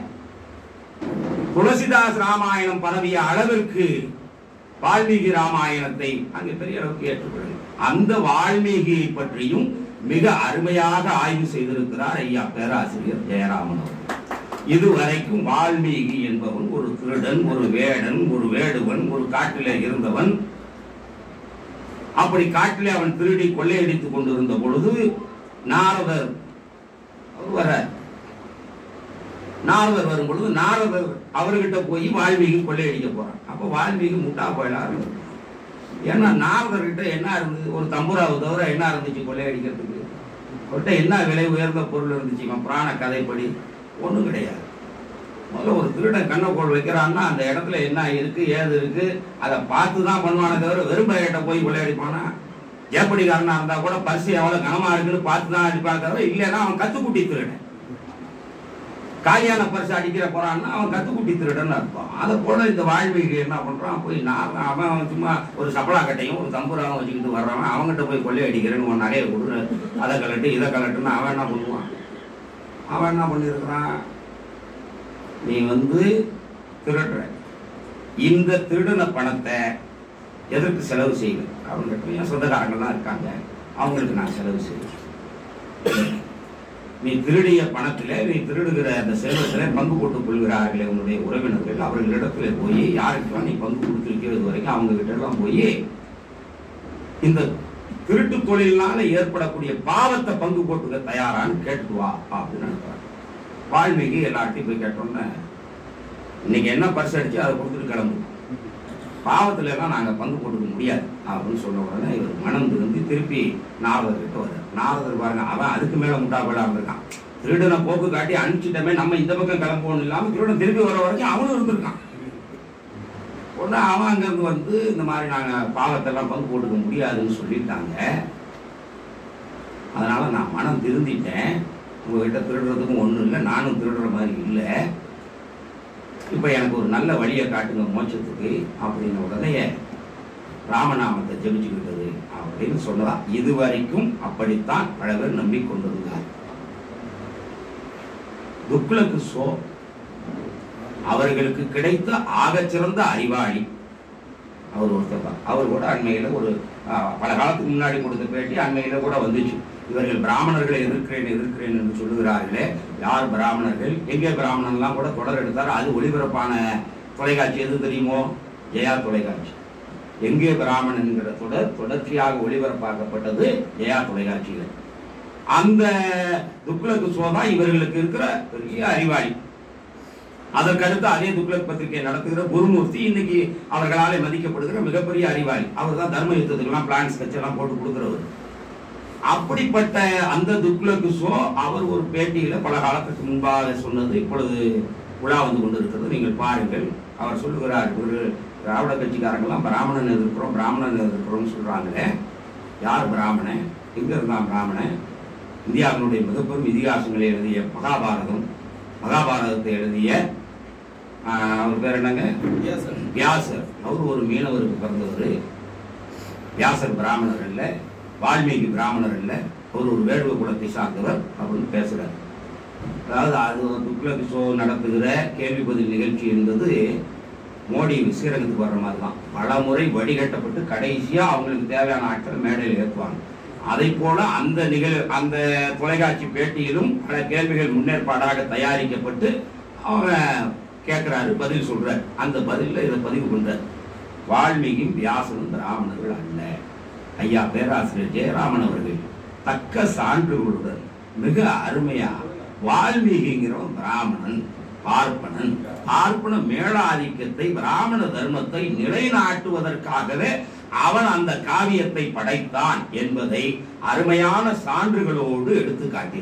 துளசிதாஸ் ராமாயணம் பரவிய அளவிற்கு வால்மீகி ராமாயணத்தை அங்கே பெரிய அளவுக்கு ஏற்றுக்கொள்ளும் அந்த வால்மீகியை பற்றியும் மிக அருமையாக ஆய்வு செய்திருக்கிறார் ஐயா பேராசிரியர் ஜெயராமன் அவர்கள் இதுவரைக்கும் வால்மீகி என்பவன் ஒரு திருடன் ஒரு வேடன் ஒரு வேடுவன் ஒரு காட்டிலே இருந்தவன் அப்படி காட்டிலே அவன் திருடி கொள்ளையடித்துக் கொண்டிருந்த பொழுது நாரதர் வர நாரதர் வரும் பொழுது நாரதர் அவர்கிட்ட போய் வால்மீகி கொள்ளையடிக்க போறான் அப்ப வால்மீகி முட்டா போயிடலாம் ஏன்னா நாரதர்கிட்ட என்ன இருந்தது ஒரு தம்புராவை தவிர என்ன இருந்துச்சு கொள்ளையடிக்கிறதுக்கு அவர்கிட்ட என்ன விலை உயர்ந்த பொருள் இருந்துச்சு இவன் புராண கதைப்படி ஒண்ணும் கிடையாது முதல்ல ஒரு திருடன் கண்ணக்கோள் வைக்கிறான்னா அந்த இடத்துல என்ன இருக்கு ஏது இருக்கு அதை பார்த்து தான் பண்ணுவானே தவிர வெறும் பையிட்ட போய் கொள்ளையடிப்பானா ஜேப்படிக்காரனா இருந்தா கூட பரிசு எவ்வளவு கனமா இருக்குன்னு பார்த்து தான் அடிப்பான தவிர இல்லைன்னா அவன் கத்துக்குட்டி திருடன் காலியான பரிசு அடிக்கிற போறான்னா அவன் கத்துக்குட்டி திருடன் அர்த்தம் அதை போல இந்த வாழ்விக்கு என்ன பண்றான் போய் நான் அவன் அவன் சும்மா ஒரு சப்பலா கட்டையும் ஒரு தம்புராவும் வச்சுக்கிட்டு வர்றவன் அவன்கிட்ட போய் கொள்ளை அடிக்கிறேன்னு உன் நகையை கொடு அதை கலட்டு இதை கலட்டுன்னு அவன் என்ன பண்ணுவான் அவன் என்ன பண்ணியிருக்கிறான் நீ வந்து திருடுற இந்த திருடின பணத்தை எதற்கு செலவு செய்வேன் அவங்க என் சொந்தக்காரங்கள்லாம் இருக்காங்க அவங்களுக்கு நான் செலவு செய்வேன் நீ திருடிய பணத்திலே நீ திருடுகிற அந்த செல்வத்திலே பங்கு போட்டுக் கொள்கிறார்களே உன்னுடைய உறவினர்கள் அவர்களிடத்துல போய் யாருக்கெல்லாம் நீ பங்கு கொடுத்திருக்கிறது வரைக்கும் அவங்க கிட்ட எல்லாம் போய் இந்த திருட்டு தொழிலினால ஏற்படக்கூடிய பாவத்தை பங்கு போட்டுக்க தயாரான்னு கேட்டு வா அப்படின்னு நினைக்கிறான் வால்மீகி எல்லார்ட்டையும் போய் கேட்டோன்னே இன்னைக்கு என்ன பரிசு அடிச்சு அதை கொடுத்துட்டு கிளம்பு பாவத்துல எல்லாம் நாங்க பங்கு போட்டுக்க முடியாது அப்படின்னு சொன்ன உடனே இவர் மனம் திருந்து திருப்பி நாரதர் கிட்ட வர்றார் நாரதர் பாருங்க அவன் அதுக்கு மேல முட்டாப்படா இருந்திருக்கான் திருடனை போக்கு காட்டி அனுப்பிச்சிட்டமே நம்ம இந்த பக்கம் கிளம்புவோம் இல்லாம திருடன் திருப்பி வர வரைக்கும் அவனும் இருந்திருக்கான் உடனே அவன் அங்கிருந்து வந்து இந்த மாதிரி நாங்க பாவத்தெல்லாம் பங்கு போட்டுக்க முடியாதுன்னு சொல்லிட்டாங்க அதனால நான் மனம் திருந்திட்டேன் உங்ககிட்ட திருடுறதுக்கும் ஒண்ணும் இல்லை நானும் திருடுற மாதிரி இல்லை இப்போ எனக்கு ஒரு நல்ல வழியை காட்டுங்க மோட்சத்துக்கு அப்படின்னு உடனே ராமநாமத்தை ஜெபிச்சுக்கிட்டது அப்படின்னு சொன்னதா இதுவரைக்கும் அப்படித்தான் பல பேர் நம்பிக்கொண்டிருந்தார் துக்ளக்கு சோ அவர்களுக்கு கிடைத்த ஆகச்சிறந்த அறிவாளி அவர் ஒருத்தர் தான் அவர் கூட அண்மையில ஒரு ஆஹ், பல காலத்துக்கு முன்னாடி கொடுத்த பேட்டி அண்மையில கூட வந்துச்சு இவர்கள் பிராமணர்களை எதிர்க்கிறேன் எதிர்க்கிறேன் என்று சொல்லுகிறார்களே யார் பிராமணர்கள் எங்கே பிராமணன்லாம் கூட தொடர் எடுத்தார் அது ஒளிபரப்பான தொலைக்காட்சி எது தெரியுமோ ஜெயா தொலைக்காட்சி எங்கே பிராமணன் என்கிற தொடர் தொடர்ச்சியாக ஒளிபரப்பாக்கப்பட்டது ஜெயா தொலைக்காட்சியில் அந்த துக்ளக்கு சோதா இவர்களுக்கு இருக்கிற பெரிய அறிவாளி அதற்கடுத்து அதே துக்ளக் பத்திரிகை நடத்துகிற குருமூர்த்தி இன்னைக்கு அவர்களாலே மதிக்கப்படுகிற மிகப்பெரிய அறிவாளி அவர் தான் தர்ம யுத்தத்துக்கெல்லாம் பிளான் ஸ்கெட்ச் எல்லாம் போட்டு கொடுக்கிறவர் அப்படிப்பட்ட அந்த துக்ளக்கு ஷோ அவர் ஒரு பேட்டியில பல காலத்துக்கு முன்பாக சொன்னது இப்பொழுது உலா வந்து கொண்டிருக்கிறது நீங்கள் பாருங்கள் அவர் சொல்லுகிறார் ஒரு திராவிட கட்சிக்காரங்கெல்லாம் பிராமணன் எதிர்க்கிறோம் பிராமணன் எதிர்க்கிறோம்னு சொல்றாங்களே யார் பிராமணன் எங்க இருந்தான் பிராமணன் இந்தியாவினுடைய மிகப்பெரும் இதிகாசங்களை எழுதிய மகாபாரதம் மகாபாரதத்தை எழுதிய ஆஹ், அவர் பேர் என்னங்க வியாசர் அவர் ஒரு மீனவருக்கு பிறந்தவர் வியாசர் பிராமணர் அல்ல வால்மீகி பிராமணர் அல்ல அவர் ஒரு வேடுவ குலத்தை சார்ந்தவர் அப்படின்னு பேசுறார் அதாவது அது துக்ளக் ஷோ நடத்துகிற கேள்வி பதில் நிகழ்ச்சி என்பது மோடி ஸ்ரீரங்கத்துக்கு வர்ற மாதிரி தான் பல முறை வடிகட்டப்பட்டு கடைசியா அவங்களுக்கு தேவையான ஆட்களை மேடையில் ஏற்றுவாங்க அதை போல அந்த நிகழ் அந்த தொலைக்காட்சி பேட்டியிலும் பல கேள்விகள் முன்னேற்பாடாக தயாரிக்கப்பட்டு அவங்க கேட்கிறாரு பதில் சொல்றாரு அந்த பதில்ல இதை பதிவு பண்றாரு வால்மீகியும் வியாசனும் பிராமணர்கள் அல்ல ஐயா பேராசிரியர் ஜெயராமன் அவர்கள் தக்க சான்றுகளுடன் மிக அருமையா வால்மீகிங்கிறவன் பிராமணன் பார்ப்பனன் பார்ப்பன மேலாதிக்கத்தை பிராமண தர்மத்தை நிலைநாட்டுவதற்காகவே அவன் அந்த காவியத்தை படைத்தான் என்பதை அருமையான சான்றுகளோடு எடுத்து காட்டியிருக்கிறார்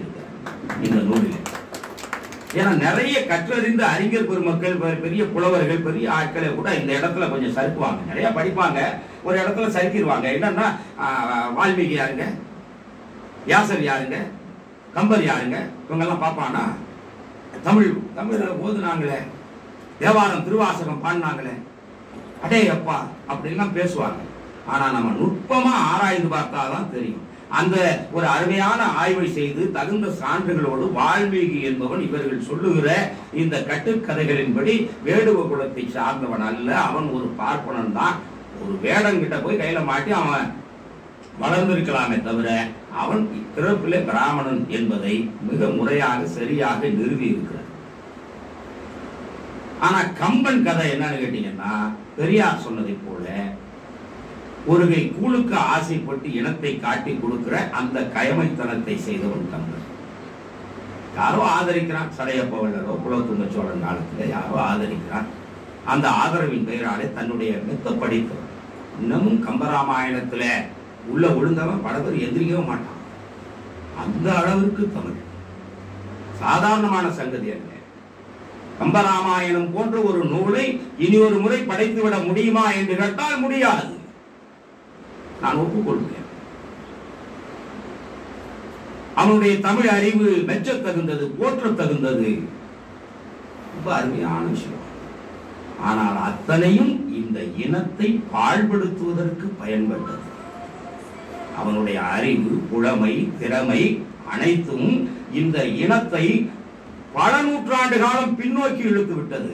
இந்த நூலில் ஏன்னா நிறைய கற்றறிந்த அறிஞர் பெருமக்கள் பெ- பெரிய புலவர்கள் பெரிய ஆட்களை கூட இந்த இடத்துல கொஞ்சம் சறுக்குவாங்க நிறைய படிப்பாங்க ஒரு இடத்துல சறுக்கிடுவாங்க என்னன்னா ஆஹ், வால்மீகி யாருங்க வியாசர் யாருங்க கம்பர் யாருங்க இவங்கெல்லாம் பார்ப்பானா தமிழ் தமிழ் ஓதுனாங்களே தேவாரம் திருவாசகம் பாடினாங்களே அடே அப்பா அப்படின்லாம் பேசுவாங்க ஆனா நம்ம நுட்பமா ஆராய்ந்து பார்த்தாதான் தெரியும் அந்த ஒரு அருமையான ஆய்வை செய்து தகுந்த சான்றுகளோடு வால்மீகி என்பவன் இவர்கள் சொல்லுகிற இந்த கட்டுக்கதைகளின்படி வேடுவ குலத்தை சார்ந்தவன் அல்ல அவன் ஒரு பார்ப்பனன் தான் ஒரு வேடங்கிட்ட போய் கையில மாட்டி அவன் வளர்ந்திருக்கலாமே தவிர அவன் பிறப்பிலே பிராமணன் என்பதை மிக முறையாக சரியாக நிறுவி இருக்கிறார் ஆனா கம்பன் கதை என்னன்னு கேட்டீங்கன்னா பெரியார் சொன்னதை போல ஒரு கை கூழுக்கு ஆசைப்பட்டு இனத்தை காட்டி கொடுக்கிற அந்த கயமைத்தனத்தை செய்தவன் கம்பன் யாரோ ஆதரிக்கிறான் சடையப்பவள்ளரோ குலத்துங்க சோழன் காலத்துல யாரோ ஆதரிக்கிறான் அந்த ஆதரவின் பெயராலே தன்னுடைய மெத்த படித்தவன் இன்னமும் கம்பராமாயணத்துல உள்ள விழுந்தவன் பல பேர் எதிரிக்கவே மாட்டான் அந்த அளவிற்கு தமிழ் சாதாரணமான சங்கதி அல்ல கம்பராமாயணம் போன்ற ஒரு நூலை இனி ஒரு முறை படைத்து விட முடியுமா என்று கேட்டால் முடியாது நான் ஒப்புக்கொள்கிறேன் அவனுடைய தமிழ் அறிவு மெச்சத் தகுந்தது போற்றத் தகுந்தது ரொம்ப அருமையான விஷயம் ஆனால் அத்தனையும் இந்த இனத்தை பாழ்படுத்துவதற்கு பயன்பட்டது அவனுடைய அறிவு புலமை திறமை அனைத்தும் இந்த இனத்தை பல நூற்றாண்டு காலம் பின்னோக்கி இழுத்து விட்டது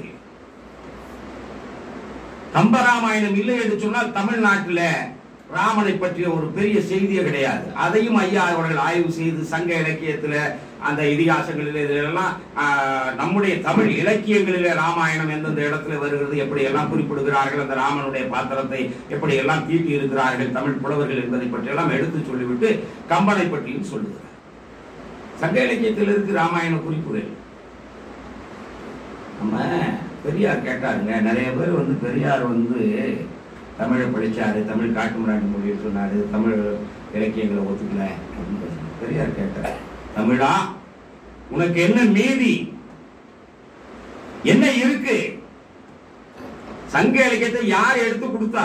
கம்பராமாயணம் இல்லை என்று சொன்னால் தமிழ்நாட்டில் ராமனை பற்றிய ஒரு பெரிய செய்தியே கிடையாது அதையும் ஐயா அவர்கள் ஆய்வு செய்து சங்க இலக்கியத்துல அந்த இதிகாசங்களில் இதெல்லாம் ஆஹ், நம்முடைய தமிழ் இலக்கியங்களிலே ராமாயணம் எந்தெந்த இடத்துல வருகிறது எப்படி எல்லாம் குறிப்பிடுகிறார்கள் அந்த ராமனுடைய பாத்திரத்தை எப்படி எல்லாம் தீட்டி இருக்கிறார்கள் தமிழ் புலவர்கள் என்பதை பற்றி எல்லாம் எடுத்து சொல்லிவிட்டு கம்பனை பற்றியும் சொல்லுகிறார் சங்க இலக்கியத்தில் இருக்கு ராமாயண குறிப்புகள் நம்ம பெரியார் கேட்டாருங்க நிறைய பேர் வந்து பெரியார் வந்து தமிழை படிச்சாரு தமிழ் காட்டுமிராண்டி மொழியை சொன்னாரு தமிழ் இலக்கியங்களை ஒத்துக்கல அப்படின்னு பேசுனாரு. பெரியார் கேட்டார் தமிழா உனக்கு என்ன மீதி என்ன இருக்கு சங்க இலக்கியத்தை யார் எடுத்து கொடுத்தா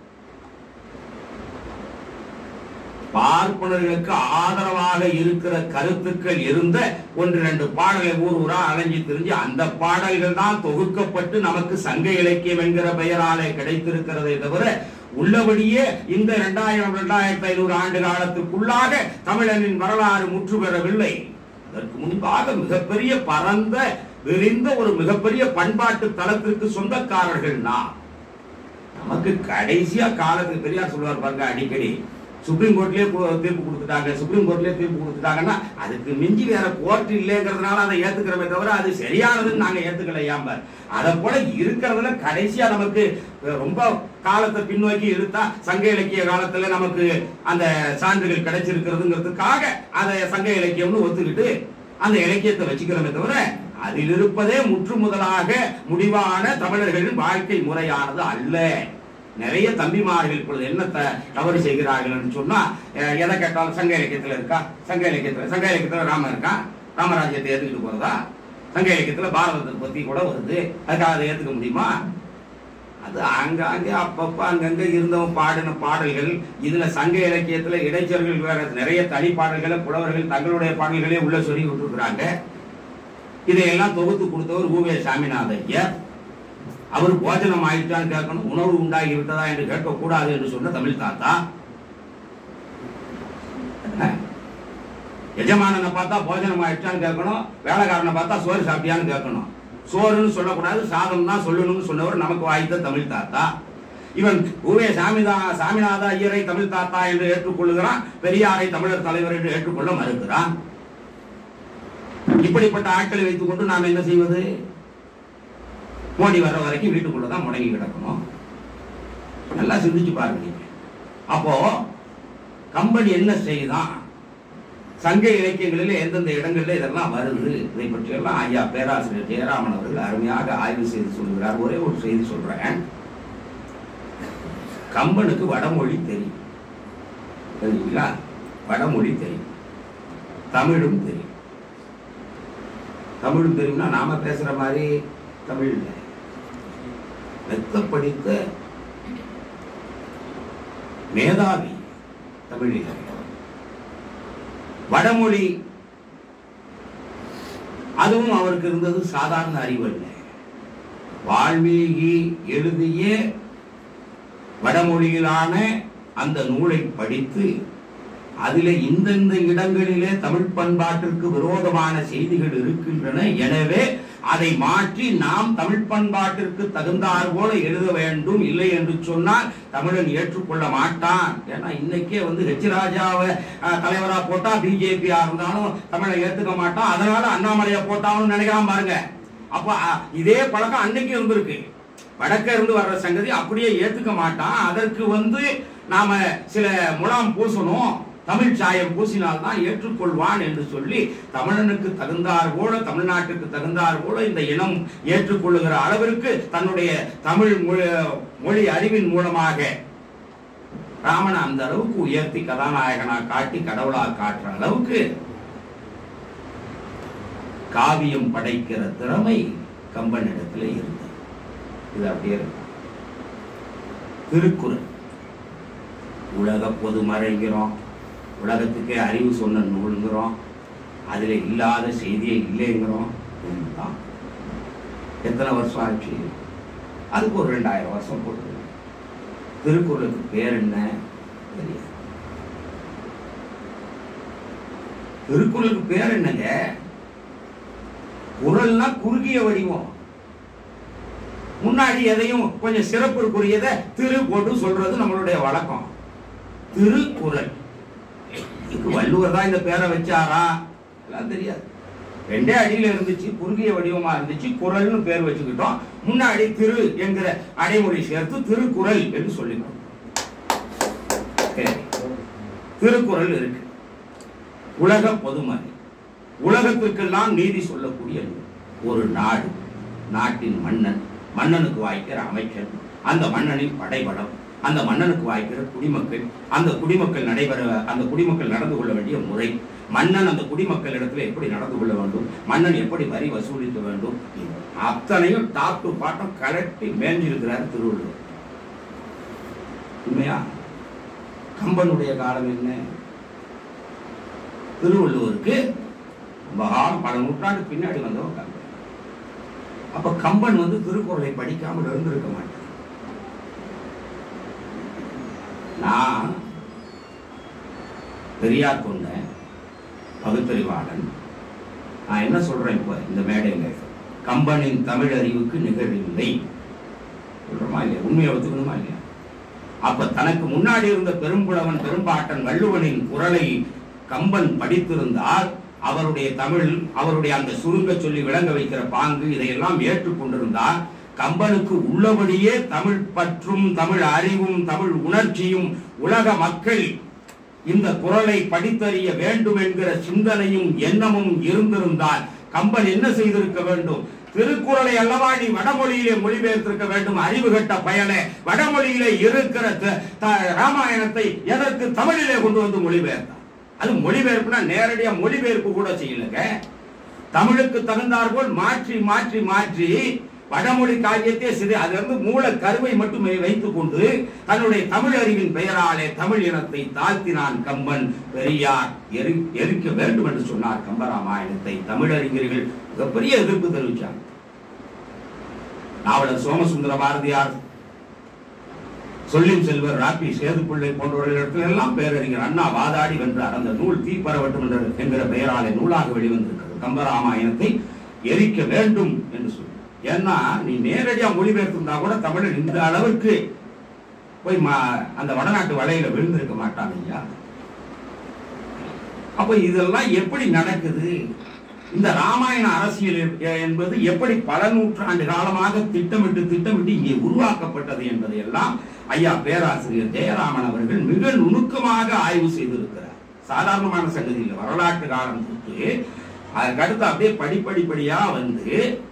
பார்ப்பனர்களுக்கு ஆதரவாக இருக்கிற கருத்துக்கள் இருந்த ஒன்று ரெண்டு பாடலை ஊர் ஊரா அலைஞ்சு திரிஞ்சு அந்த பாடல்கள் தான் தொகுக்கப்பட்டு நமக்கு சங்க இலக்கியம் என்கிற பெயராலே கிடைத்திருக்கிறதே தவிர உள்ளபடியே இந்த இரண்டாயிரம் இரண்டாயிரத்தி ஐநூறு ஆண்டு காலத்துக்குள்ளாக தமிழனின் வரலாறு முற்று பெறவில்லை அதற்கு முன்பாக மிகப்பெரிய பரந்த விரிந்த ஒரு மிகப்பெரிய பண்பாட்டு தளத்திற்கு சொந்தக்காரர்கள் நாம் நமக்கு கடைசியா காலத்துக்கு பெரியார் சொல்லுவார் பாருங்க அடிக்கடி சுப்ரீம் கோர்ட்லயே கு- தீர்ப்பு கொடுத்துட்டாங்க சுப்ரீம் கோர்ட்லயே தீர்ப்பு கொடுத்துட்டாங்கன்னா அதுக்கு மிஞ்சி வேற கோர்ட் இல்லைங்கிறதுனால அதை ஏத்துக்கிறோமே தவிர அது சரியானதுன்னு நாங்க ஏத்துக்கல ஏம்பர் அதை போல இருக்கிறதுல கடைசியா நமக்கு அஹ், ரொம்ப காலத்தை பின்னோக்கி இழுத்தா சங்க இலக்கிய காலத்துல நமக்கு அந்த சான்றுகள் கிடைச்சிருக்கிறதுங்கிறதுக்காக அதை சங்க இலக்கியம்னு ஒத்துக்கிட்டு அந்த இலக்கியத்தை வச்சுக்கிறோமே தவிர அதில் இருப்பதே முற்று முதலாக முடிவான தமிழர்களின் வாழ்க்கை முறையானது அல்ல நிறைய தம்பிமார்கள் இப்பொழுது என்ன த- தவறு செய்கிறார்கள் சொன்னா அஹ், எதை கேட்டாலும் சங்க இலக்கியத்துல இருக்கா சங்க இலக்கியத்துல சங்க இலக்கியத்துல ராமன் இருக்கா ராமராஜ்யத்தை ஏத்துக்கிட்டு போறதா சங்க இலக்கியத்துல பாரதத்தை பத்தி கூட வருது அதுக்காக அதை ஏத்துக்க முடியுமா அது அங்கங்கே அப்பப்ப அங்கங்க இருந்தவன் பாடின பாடல்கள் இதுல சங்க இலக்கியத்துல இடைச்சர்கள் வேற நிறைய தனி பாடல்களை புலவர்கள் தங்களுடைய பாடல்களே உள்ள சொல்லி விட்டுருக்குறாங்க இதையெல்லாம் தொகுத்து கொடுத்தவர் ஊவே சாமிநாத ஐயர் அவர் போஜனம் ஆயிட்டான்னு கேட்கணும் உணவு உண்டாகி விட்டதா என்று கேட்கக்கூடாது என்று சொன்ன தமிழ் தாத்தா என்ன? எஜமானனை பார்த்தா போஜனம் ஆயிடுச்சான்னு கேட்கணும் வேலைக்காரனை பார்த்தா சோறு சாப்பிட்டியான்னு கேட்கணும் சோறுன்னு சொல்லக்கூடாது சாதம் தான் சொல்லணும்னு சொன்னவர் நமக்கு வாய்த்த தமிழ் தாத்தா இவன் ஊவே சாமிதா சாமிநாத ஐயரை தமிழ் தாத்தா என்று ஏற்றுக்கொள்ளுகிறான் பெரியாரை தமிழர் தலைவர் என்று ஏற்றுக்கொள்ள மறுக்கிறான் இப்படிப்பட்ட ஆட்களை வைத்துக் கொண்டு நாம் என்ன செய்வது மோடி வர்ற வரைக்கும் வீட்டுக்குள்ள தான் முடங்கி கிடக்கணும் நல்லா சிந்திச்சு பாருங்க நீங்க அப்போ கம்பெனி என்ன செய்தான் சங்க இலக்கியங்களில் எந்தெந்த இடங்கள்ல இதெல்லாம் வருது இதை பற்றியெல்லாம் ஐயா பேராசிரியர் ஜெயராமன் அவர்கள் அருமையாக ஆய்வு செய்து சொல்கிறார் ஒரே ஒரு செய்தி சொல்றேன் கம்பனுக்கு வடமொழி தெரியும் தெரியுங்களா வடமொழி தெரியும் தமிழும் தெரியும் தமிழ் தெரியும்னா நாம பேசுற மாதிரி தமிழ் இல்லை மெத்த படித்த மேதாவி தமிழில் வடமொழி அதுவும் அவருக்கு இருந்தது சாதாரண அறிவு அல்ல வால்மீகி எழுதிய வடமொழியிலான அந்த நூலை படித்து அதிலே இந்தந்த இடங்களிலே தமிழ் பண்பாட்டிற்கு விரோதமான செய்திகள் இருக்கின்றன எனவே அதை மாற்றி நாம் தமிழ் பண்பாட்டிற்கு தகுந்தார் போல எழுத வேண்டும் இல்லை என்று சொன்னால் தமிழன் ஏற்றுக்கொள்ள மாட்டான் ஏன்னா இன்னைக்கே வந்து ஹெச் ராஜாவை அஹ், தலைவரா போட்டா பிஜேபியா இருந்தாலும் தமிழை ஏத்துக்க மாட்டான் அதனால அண்ணாமலையை போட்டாலும் நினைக்கிறான் பாருங்க அப்ப அஹ், இதே பழக்கம் அன்னைக்கு இருந்திருக்கு வடக்க இருந்து வர்ற சங்கதி அப்படியே ஏத்துக்க மாட்டான் அதற்கு வந்து நாம சில முலாம் பூசணும் தமிழ் சாயம் பூசினால்தான் ஏற்றுக்கொள்வான் என்று சொல்லி தமிழனுக்கு தகுந்தார் போல தமிழ்நாட்டுக்கு தகுந்தார் போல இந்த இனம் ஏற்றுக்கொள்ளுகிற அளவிற்கு தன்னுடைய தமிழ் மொழி- மொழி அறிவின் மூலமாக ராமனை அந்த அளவுக்கு உயர்த்தி கதாநாயகனா காட்டி கடவுளா காட்டுற அளவுக்கு காவியம் படைக்கிற திறமை கம்பனிடத்தில் இருந்தது இது அப்படியே இருக்கு திருக்குறள் உலக பொதுமறைங்கிறோம் உலகத்துக்கே அறிவு சொன்ன நூலுங்கிறோம் அதுல இல்லாத செய்தியே இல்லைங்கிறோம் உண்மைதான் எத்தனை வருஷம் ஆச்சு அதுக்கு ஒரு ரெண்டாயிரம் வருஷம் போட்டு திருக்குறளுக்கு பேர் என்ன தெரியாது திருக்குறளுக்கு பேர் என்னங்க குரல்னா குறுகிய வடிவம் முன்னாடி எதையும் கொஞ்சம் சிறப்புக்குரியதை திரு போட்டு சொல்றது நம்மளுடைய வழக்கம் திருக்குறள் இதுக்கு வள்ளுவர் தான் இந்த பேரை வச்சாரா எல்லாம் தெரியாது ரெண்டே அடியில இருந்துச்சு குறுகிய வடிவமா இருந்துச்சு குரல்னு பேர் வச்சுக்கிட்டோம் முன்னாடி திரு என்கிற அடைமொழி சேர்த்து திருக்குறள் என்று சொல்லிக்கணும் சரி. திருக்குறள் இருக்கு உலக பொதுமறை உலகத்திற்கெல்லாம் நீதி சொல்லக்கூடிய நூல். ஒரு நாடு நாட்டின் மன்னன் மன்னனுக்கு வாய்க்கிற அமைச்சர் அந்த மன்னனின் படைபலம் அந்த மன்னனுக்கு வாய்க்கிற குடிமக்கள் அந்த குடிமக்கள் நடைபெற அந்த குடிமக்கள் நடந்து கொள்ள வேண்டிய முறை மன்னன் அந்த குடிமக்கள் இடத்துல எப்படி நடந்து கொள்ள வேண்டும் மன்னன் எப்படி வரி வசூலிக்க வேண்டும் அத்தனையும் டாப் டு பாட்டம் கலட்டி மேஞ்சிருக்கிறார் திருவள்ளுவர் உண்மையா கம்பனுடைய காலம் என்ன திருவள்ளுவருக்கு மகான் பல நூற்றாண்டு பின்னாடி வந்தவன் கம்பன் அப்ப கம்பன் வந்து திருக்குறளை படிக்காமல் இருந்திருக்க மாட்டான் நான் பெரியார் கொண்டேன் பகுத்தறிவாளன் நான் என்ன சொல்றேன் இப்ப இந்த மேடையில கம்பனின் தமிழ் அறிவுக்கு நிகழில்லை சொல்றோமா இல்லையா உண்மையை ஒத்துக்கணுமா இல்லையா அப்ப தனக்கு முன்னாடி இருந்த பெரும்புலவன் பெரும்பாட்டன் வள்ளுவனின் குரலை கம்பன் படித்திருந்தால் அவருடைய தமிழ் அவருடைய அந்த சுருங்க சொல்லி விளங்க வைக்கிற பாங்கு இதையெல்லாம் ஏற்றுக்கொண்டிருந்தால் கம்பனுக்கு உள்ளபடியே தமிழ் பற்றும் தமிழ் அறிவும் தமிழ் உணர்ச்சியும் உலக மக்கள் இந்த குரலை படித்தறிய வேண்டும் என்கிற சிந்தனையும் எண்ணமும் இருந்திருந்தால் கம்பன் என்ன செய்திருக்க வேண்டும் திருக்குறளை அல்லவா நீ வடமொழியிலே மொழிபெயர்த்திருக்க வேண்டும் அறிவு கட்ட பயனே வடமொழியிலே இருக்கிற த- த- ராமாயணத்தை எதற்கு தமிழிலே கொண்டு வந்து மொழிபெயர்த்தார் அது மொழிபெயர்ப்புனா நேரடியா மொழிபெயர்ப்பு கூட செய்யலங்க தமிழுக்கு தகுந்தாற் போல் மாற்றி மாற்றி மாற்றி வடமொழி காவியத்தை சிறு அதிலிருந்து மூல கருவை மட்டும் வைத்துக் கொண்டு தன்னுடைய தமிழ் அறிவின் பெயராலே தமிழ் இனத்தை தாழ்த்தினான் கம்பன் பெரியார் எரி எரிக்க வேண்டும் என்று சொன்னார் கம்பராமாயணத்தை தமிழறிஞர்கள் மிகப்பெரிய எதிர்ப்பு தெரிவித்தார் நாவலர் சோமசுந்தர பாரதியார் சொல்லின் செல்வர் ராப்பி சேதுப்பிள்ளை போன்றவர்களிடத்தில் எல்லாம் பேரறிஞர் அண்ணா வாதாடி வென்றார் அந்த நூல் தீப்பரவட்டும் என்ற என்கிற பெயராலே நூலாக வெளிவந்திருக்கிறது கம்பராமாயணத்தை எரிக்க வேண்டும் என்று சொல்லி ஏன்னா நீ நேரடியா மொழிபெயர்த்திருந்தா கூட தமிழன் இந்த அளவுக்கு போய் மா- அந்த வடநாட்டு வலையில விழுந்திருக்க மாட்டான் ஐயா அப்ப இதெல்லாம் எப்படி நடக்குது இந்த ராமாயண அரசியல் எ- என்பது எப்படி பல நூற்றாண்டு காலமாக திட்டமிட்டு திட்டமிட்டு இங்கே உருவாக்கப்பட்டது என்பதை எல்லாம் ஐயா பேராசிரியர் ஜெயராமன் அவர்கள் மிக நுணுக்கமாக ஆய்வு செய்திருக்கிறார் சாதாரணமான சங்கதி இல்லை வரலாற்று காலம் தொட்டு அதுக்கடுத்து அப்படியே படிப்படிப்படியா வந்து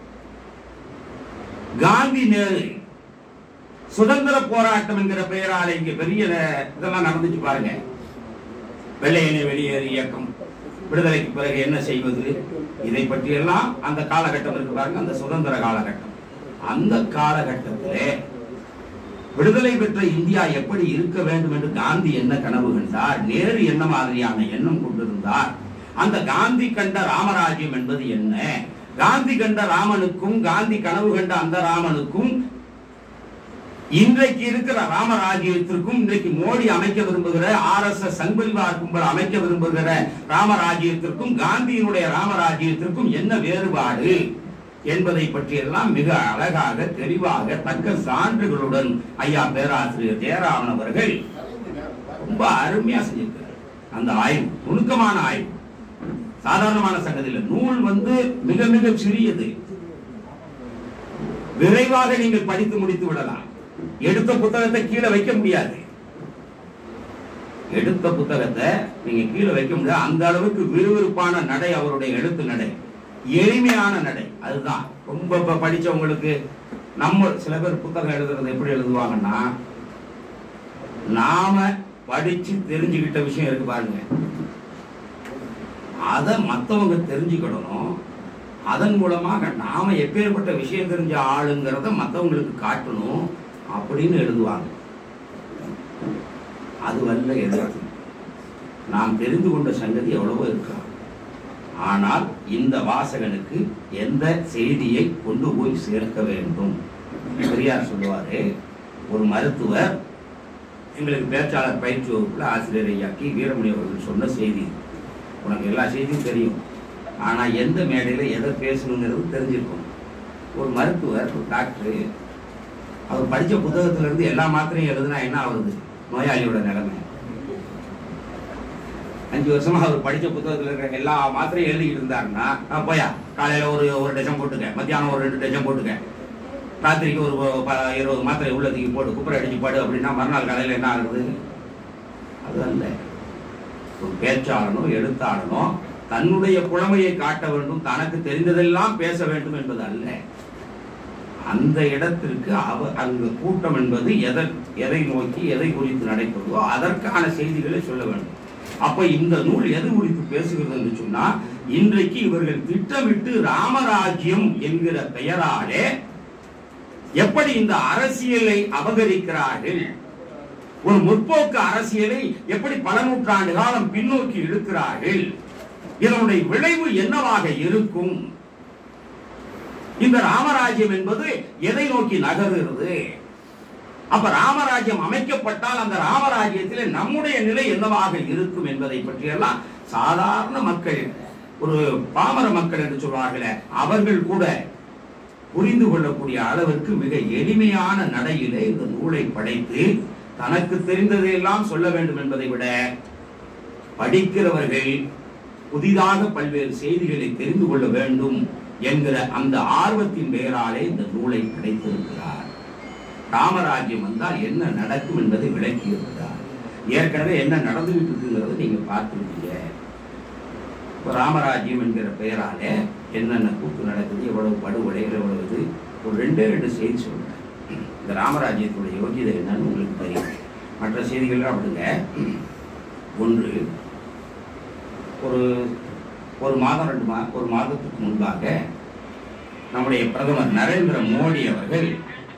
காந்தி நேரு சுதந்திர போராட்டம் என்கிற பெயரால இங்க பெரிய இதெல்லாம் நடந்துச்சு பாருங்க வெள்ளையனை வெளியேறு இயக்கம் விடுதலைக்கு பிறகு என்ன செய்வது இதை பற்றியெல்லாம் அந்த காலகட்டம் இருக்கு பாருங்க அந்த சுதந்திர காலகட்டம் அந்த காலகட்டத்திலே விடுதலை பெற்ற இந்தியா எப்படி இருக்க வேண்டும் என்று காந்தி என்ன கனவு கண்டார் நேரு என்ன மாதிரியான எண்ணம் கொண்டிருந்தார் அந்த காந்தி கண்ட ராமராஜ்யம் என்பது என்ன காந்தி கண்ட ராமனுக்கும் காந்தி கனவு கண்ட அந்த ராமனுக்கும் இன்றைக்கு இருக்கிற ராமராஜ்யத்திற்கும் இன்றைக்கு மோடி அமைக்க விரும்புகிற ஆர் எஸ் எஸ் சங்பரிவார் கும்பல் அமைக்க விரும்புகிற ராமராஜ்யத்திற்கும் காந்தியினுடைய ராமராஜ்யத்திற்கும் என்ன வேறுபாடு என்பதை பற்றியெல்லாம் மிக அழகாக தெளிவாக தக்க சான்றுகளுடன் ஐயா பேராசிரியர் ஜெயராமன் அவர்கள் ரொம்ப அருமையா செஞ்சிருக்காரு அந்த ஆய்வு நுணுக்கமான ஆய்வு சாதாரணமான சங்கதி இல்லை நூல் வந்து மிக மிக சிறியது விரைவாக நீங்கள் படித்து முடித்து விடலாம் எடுத்த புத்தகத்தை கீழே வைக்க முடியாது எடுத்த புத்தகத்தை நீங்க கீழே வைக்க முடியாது அந்த அளவுக்கு விறுவிறுப்பான நடை அவருடைய எழுத்து நடை எளிமையான நடை அதுதான் ரொம்ப இப்ப படிச்சவங்களுக்கு நம்ம சில பேர் புத்தகம் எழுதுறது எப்படி எழுதுவாங்கன்னா நாம படிச்சு தெரிஞ்சுக்கிட்ட விஷயம் இருக்கு பாருங்க அதை மத்தவங்க தெரிஞ்சுக்கிடணும் அதன் மூலமாக நாம எப்பேற்பட்ட விஷயம் தெரிஞ்ச ஆளுங்கிறத மத்தவங்களுக்கு காட்டணும் அப்படின்னு எழுதுவாங்க அது வல்ல எழுத்து நாம் தெரிந்து கொண்ட சங்கதி எவ்வளவோ இருக்கலாம் ஆனால் இந்த வாசகனுக்கு எந்த செய்தியை கொண்டு போய் சேர்க்க வேண்டும் பெரியார் சொல்லுவாரு ஒரு மருத்துவர் எங்களுக்கு பேச்சாளர் பயிற்சி வகுப்புல ஆசிரியர் ஐயாக்கி வீரமணி அவர்கள் சொன்ன செய்தி உனக்கு எல்லா செய்தியும் தெரியும் ஆனா எந்த மேடையில எதை பேசணுங்கிறது தெரிஞ்சிருக்கும் ஒரு மருத்துவர் ஒரு டாக்டர் அவர் படிச்ச புத்தகத்துல இருந்து எல்லா மாத்திரையும் எழுதுனா என்ன ஆகுது நோயாளியோட நிலைமை அஞ்சு வருஷமா அவர் படிச்ச புத்தகத்துல இருக்கிற எல்லா மாத்திரையும் எழுதிட்டு இருந்தாருன்னா "ஆ, போயா காலையில ஒரு ஒரு டஜன் போட்டுக்க மத்தியானம் ஒரு ரெண்டு டஜன் போட்டுக்க ராத்திரிக்கு ஒரு ப- இருபது மாத்திரை உள்ள தூக்கி போட்டு குப்பரை அடிச்சு பாடு அப்படின்னா மறுநாள் காலையில என்ன ஆகுது அது அல்ல ஒரு பேச்சாளனோ எழுத்தாளனோ தன்னுடைய புலமையை காட்ட வேண்டும் தனக்கு தெரிந்ததெல்லாம் பேச வேண்டும் என்பது அல்ல அந்த இடத்திற்கு அவ அங்கு கூட்டம் என்பது எதை எதை நோக்கி எதை குறித்து நடைபெறுதோ அதற்கான செய்திகளை சொல்ல வேண்டும் அப்ப இந்த நூல் எது குறித்து பேசுகிறது என்று சொன்னா இன்றைக்கு இவர்கள் திட்டமிட்டு ராமராஜ்யம் என்கிற பெயராலே எப்படி இந்த அரசியலை அபகரிக்கிறார்கள் ஒரு முற்போக்கு அரசியலை எப்படி பல நூற்றாண்டு காலம் பின்னோக்கி இழுக்கிறார்கள் இதனுடைய விளைவு என்னவாக இருக்கும் இந்த ராமராஜ்யம் என்பது எதை நோக்கி நகருகிறது அப்ப ராமராஜ்யம் அமைக்கப்பட்டால் அந்த ராமராஜ்யத்திலே நம்முடைய நிலை என்னவாக இருக்கும் என்பதை பற்றியெல்லாம் சாதாரண மக்கள் ஒரு பாமர மக்கள் என்று சொல்வார்களே அவர்கள் கூட புரிந்து கொள்ளக்கூடிய அளவிற்கு மிக எளிமையான நடையிலே இந்த நூலை படைத்து தனக்கு தெரிந்ததையெல்லாம் சொல்ல வேண்டும் என்பதை விட படிக்கிறவர்கள் புதிதாக பல்வேறு செய்திகளை தெரிந்து கொள்ள வேண்டும் என்கிற அந்த ஆர்வத்தின் பெயராலே இந்த நூலை படைத்திருக்கிறார் ராமராஜ்யம் வந்தால் என்ன நடக்கும் என்பதை விளக்கியிருக்கிறார் ஏற்கனவே என்ன நடந்துகிட்டு இருக்குங்கிறத நீங்க பார்த்துருக்கீங்க இப்ப ராமராஜ்யம் என்கிற பெயராலே என்னென்ன கூத்து நடக்குது எவ்வளவு படுகொலைகள் எவ்வளவு இது ஒரு ரெண்டே ரெண்டு செய்தி சொல்றேன் இந்த ராமராஜ்யத்துடைய யோகியதை என்னன்னு உங்களுக்கு தெரியும் மற்ற செய்திகள்லாம் விடுங்க ஒன்று ஒரு ஒரு மாதம் ரெண்டு மா ஒரு மாதத்துக்கு முன்பாக நம்முடைய பிரதமர் நரேந்திர மோடி அவர்கள்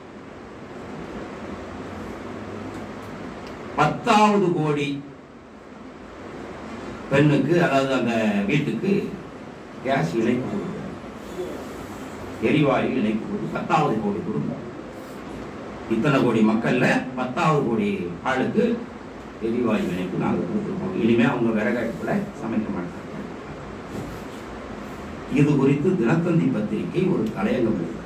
பத்தாவது கோடி பெண்ணுக்கு அதாவது அந்த வீட்டுக்கு கேஸ் இணைப்பு கொடுக்குறார். எரிவாயு இணைப்பு கொடுத்து பத்தாவது கோடி குடும்பம் இத்தனை கோடி மக்கள்ல பத்தாவது கோடி ஆளுக்கு எரிவாயு இணைப்பு நாங்கள் கொடுத்துருக்கோம் இனிமே அவங்க விறகடுப்புல சமைக்க மாட்டாங்க இது குறித்து தினத்தந்தி பத்திரிகை ஒரு தலையங்கம் எழுதுறார்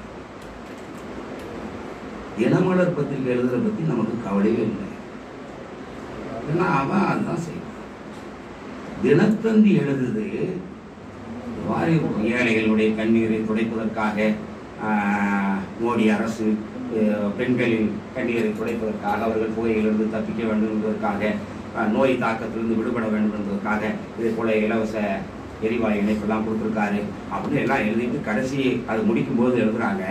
தினமலர் பத்திரிகை எழுதுற பத்தி நமக்கு கவலையே இல்லை ஏன்னா அவன் அதுதான் செய்வான் தினத்தந்தி எழுதுது வாரி ஏழைகளுடைய கண்ணீரை துடைப்பதற்காக ஆஹ், மோடி அரசு அஹ், பெண்களின் கண்ணீரை துடைப்பதற்காக அவர்கள் புகையிலிருந்து தப்பிக்க வேண்டும் என்பதற்காக ஆஹ், நோய் தாக்கத்திலிருந்து விடுபட வேண்டும் என்பதற்காக இதே போல இலவச எரிவாயு இணைப்பெல்லாம் கொடுத்துருக்காரு அப்படின்னு எல்லாம் எழுதிட்டு கடைசி அது முடிக்கும் போது எழுதுறாங்க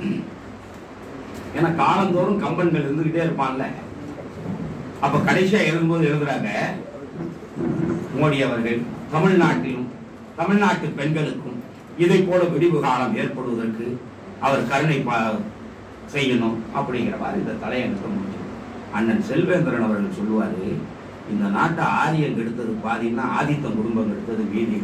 ஏன்னா காலந்தோறும் கம்பன்கள் இருந்துகிட்டே இருப்பான்ல அப்ப கடைசியா எழுதும்போது எழுதுறாங்க மோடி அவர்கள் தமிழ்நாட்டிலும் தமிழ்நாட்டு பெண்களுக்கும் இதை போல விடிவு காலம் ஏற்படுவதற்கு அவர் கருணை பா- செய்யணும் அப்படிங்கிற மாதிரி இந்த தலையங்கத்தை முடிஞ்சு அண்ணன் செல்வேந்திரன் அவர்கள் சொல்லுவாரு இந்த நாட்டை ஆரியம் கெடுத்தது பாதின்னா ஆதித்தம் குடும்பம் கெடுத்தது மீதி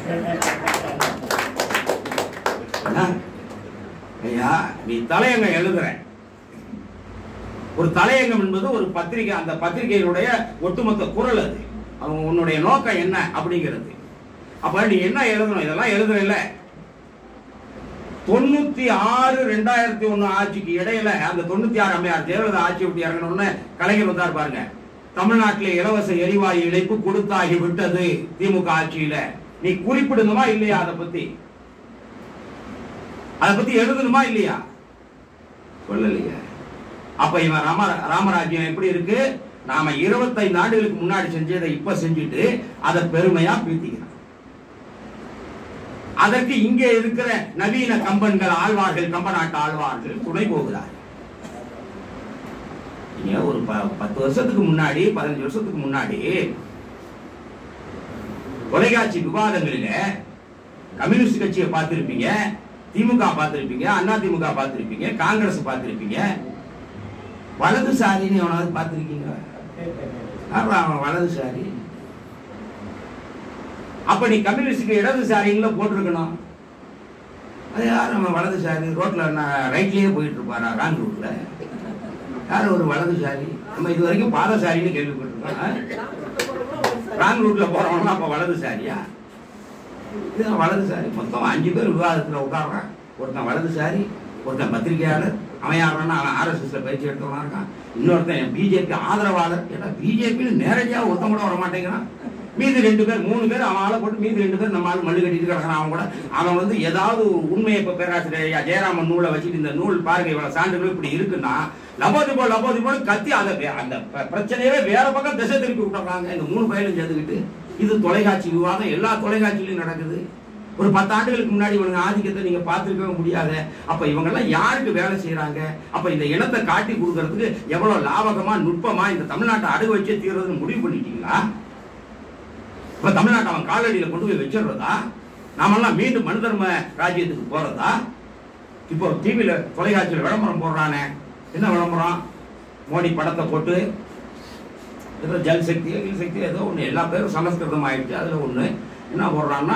என்ன? ஐயா நீ தலையங்கம் எழுதுற ஒரு தலையங்கம் என்பது ஒரு பத்திரிகை அந்த பத்திரிகையினுடைய ஒட்டுமொத்த குரல் அது அவங்க உன்னுடைய நோக்கம் என்ன அப்படிங்கிறது அப்ப நீ என்ன எழுதணும் இதெல்லாம் எழுதுறல தொண்ணூத்தி ஆறு ரெண்டாயிரத்தி ஒண்ணு ஆட்சிக்கு இடையில அந்த தொண்ணூத்தி ஆறு அம்மையார் ஜெயலலிதா ஆட்சி விட்டு இறங்கணும்னு கலைஞர் வந்தார் பாருங்க தமிழ்நாட்டில் இலவச எரிவாயு இணைப்பு கொடுத்தாகி விட்டது திமுக ஆட்சியில நீ குறிப்பிடணுமா இல்லையா அதை பத்தி அதை பத்தி எழுதணுமா இல்லையா சொல்லலையா அப்ப இவன் ராம ராமராஜ்யம் எப்படி இருக்கு நாம 25 ஆண்டுகளுக்கு முன்னாடி செஞ்சதை இப்ப செஞ்சுட்டு அதை பெருமையா பீத்திக்கிறான் அதற்கு இங்கே இருக்கிற நவீன கம்பன்கள் ஆழ்வார்கள் கம்பநாட்டு ஆழ்வார்கள் துணை போகிறார்கள் நீங்க ஒரு ப- பத்து வருஷத்துக்கு முன்னாடி பதினஞ்சு வருஷத்துக்கு முன்னாடி தொலைக்காட்சி விவாதங்களில கம்யூனிஸ்ட் கட்சியை பார்த்திருப்பீங்க திமுக பார்த்திருப்பீங்க அண்ணா திமுக பார்த்திருப்பீங்க காங்கிரஸ் பார்த்திருப்பீங்க வலதுசாரின்னு எவனாவது பார்த்திருக்கீங்களா ஆமா, அவன் வலதுசாரி அப்ப நீ கம்யூனிஸ்டுக்கு இடதுசாரிங்கள போட்டிருக்கணும் அது யார் நம்ம வலதுசாரி ரோட்ல நான் ரைட்லயே போயிட்டு இருப்பாரா ராங் ரூட்ல யார் ஒரு வலதுசாரி நம்ம இது வரைக்கும் பாதசாரின்னு கேள்விப்பட்டிருக்கோம் ராங் ரூட்ல போறவங்க அப்ப வலதுசாரியா இதுதான் வலதுசாரி மொத்தம் அஞ்சு பேர் விவாதத்துல உட்கார்றான் ஒருத்தன் வலதுசாரி ஒருத்தன் பத்திரிகையாளர் அவன் யாருன்னா அவன் ஆர்எஸ்எஸ்ல பயிற்சி எடுத்தவனா இருக்கான் இன்னொருத்தன் பிஜேபி ஆதரவாளர் ஏன்னா பிஜேபி நேரடியா ஒருத்தன் கூட வர மாட்டேங்கிறான் மீதி ரெண்டு பேர் மூணு பேர் அவன் ஆளை போட்டு மீதி ரெண்டு பேர் நம்ம ஆள் மல்லு கட்டிட்டு கிடக்கிறான் அவன் கூட அவன் வந்து ஏதாவது ஒரு உண்மையை இப்ப பேராசிரியர் ஐயா ஜெயராமன் நூலை வச்சுட்டு இந்த நூல் பாருங்க இவ்வளவு சான்றுகள் இப்படி இருக்குன்னா லபோதி போல் லபோதி போல் கத்தி அதை வே- அந்த ப- பிரச்சனையவே வேற பக்கம் திசை திருப்பி விட்டுறாங்க இந்த மூணு பயிலும் சேர்ந்துக்கிட்டு இது தொலைக்காட்சி விவாதம் எல்லா தொலைக்காட்சியிலும் நடக்குது ஒரு பத்து ஆண்டுகளுக்கு முன்னாடி இவங்க ஆதிக்கத்தை நீங்க பார்த்திருக்கவே முடியாது அப்ப இவங்க எல்லாம் யாருக்கு வேலை செய்யறாங்க அப்ப இந்த இனத்தை காட்டி கொடுக்கறதுக்கு எவ்வளவு லாபகமா நுட்பமா இந்த தமிழ்நாட்டை அடகு வச்சே தீர்றதுன்னு முடிவு பண்ணிட்டீங்களா இப்ப தமிழ்நாட்டை அவன் காலடியில கொண்டு போய் வச்சிடுறதா நாமெல்லாம் மீண்டும் மனு தர்ம ராஜ்யத்துக்கு போறதா இப்போ டிவியில தொலைக்காட்சியில் விளம்பரம் போடுறானே என்ன விளம்பரம் மோடி படத்தை போட்டு ஏதோ ஜல் சக்தியோ கில் சக்தியோ ஏதோ ஒன்று எல்லா பேரும் சமஸ்கிருதம் ஆயிடுச்சு அதுல ஒண்ணு என்ன போடுறான்னா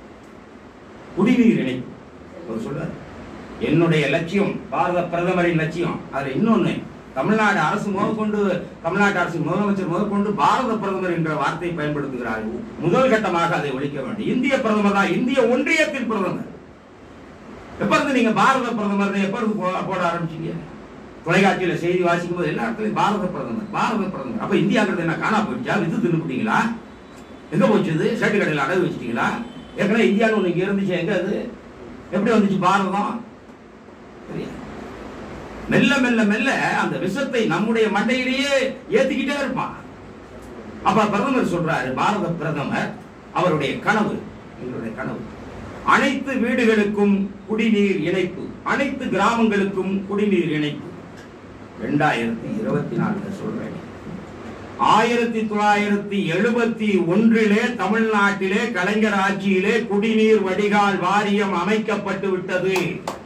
குடிநீர் இணைப்பு அவர் சொல்றாரு என்னுடைய லட்சியம் பாரத பிரதமரின் லட்சியம் அதுல இன்னொன்னு தமிழ்நாடு அரசு முதற்கொண்டு தமிழ்நாட்டு அரசு முதலமைச்சர் முதற்கொண்டு பாரத பிரதமர் என்ற வார்த்தையை பயன்படுத்துகிறார்கள் முதல் கட்டமாக அதை ஒழிக்க வேண்டும் இந்திய பிரதமர் தான் இந்திய ஒன்றியத்தின் பிரதமர் எப்ப இருந்து நீங்க பாரத பிரதமர் எப்ப இருந்து போ- போட ஆரம்பிச்சீங்க தொலைக்காட்சியில செய்தி வாசிக்கும் போது எல்லா இடத்துலயும் பாரத பிரதமர் பாரத பிரதமர் அப்ப இந்தியாங்கிறது என்ன காணா போயிடுச்சா வித்து தின்னுபிட்டீங்களா எங்க போச்சுது ஷர்ட் கடையில் அடகு வச்சிட்டீங்களா ஏற்கனவே இந்தியான்னு ஒண்ணு இங்க இருந்துச்சு எங்க அது எப்படி வந்துச்சு பாரதம் தெரியாது மெல்ல மெல்ல மெல்ல அந்த விஷத்தை நம்முடைய மண்டையிலேயே ஏத்திக்கிட்டே இருப்பான் அப்ப பிரதமர் சொல்றாரு பாரத பிரதமர் அவருடைய கனவு எங்களுடைய கனவு அனைத்து வீடுகளுக்கும் குடிநீர் இணைப்பு அனைத்து கிராமங்களுக்கும் குடிநீர் இணைப்பு ரெண்டாயிரத்தி இருபத்தி நாலுல சொல்றேன் ஆயிரத்தி தொள்ளாயிரத்தி எழுபத்தி ஒன்றிலே தமிழ்நாட்டிலே கலைஞர் ஆட்சியிலே குடிநீர் வடிகால் வாரியம் அமைக்கப்பட்டு விட்டது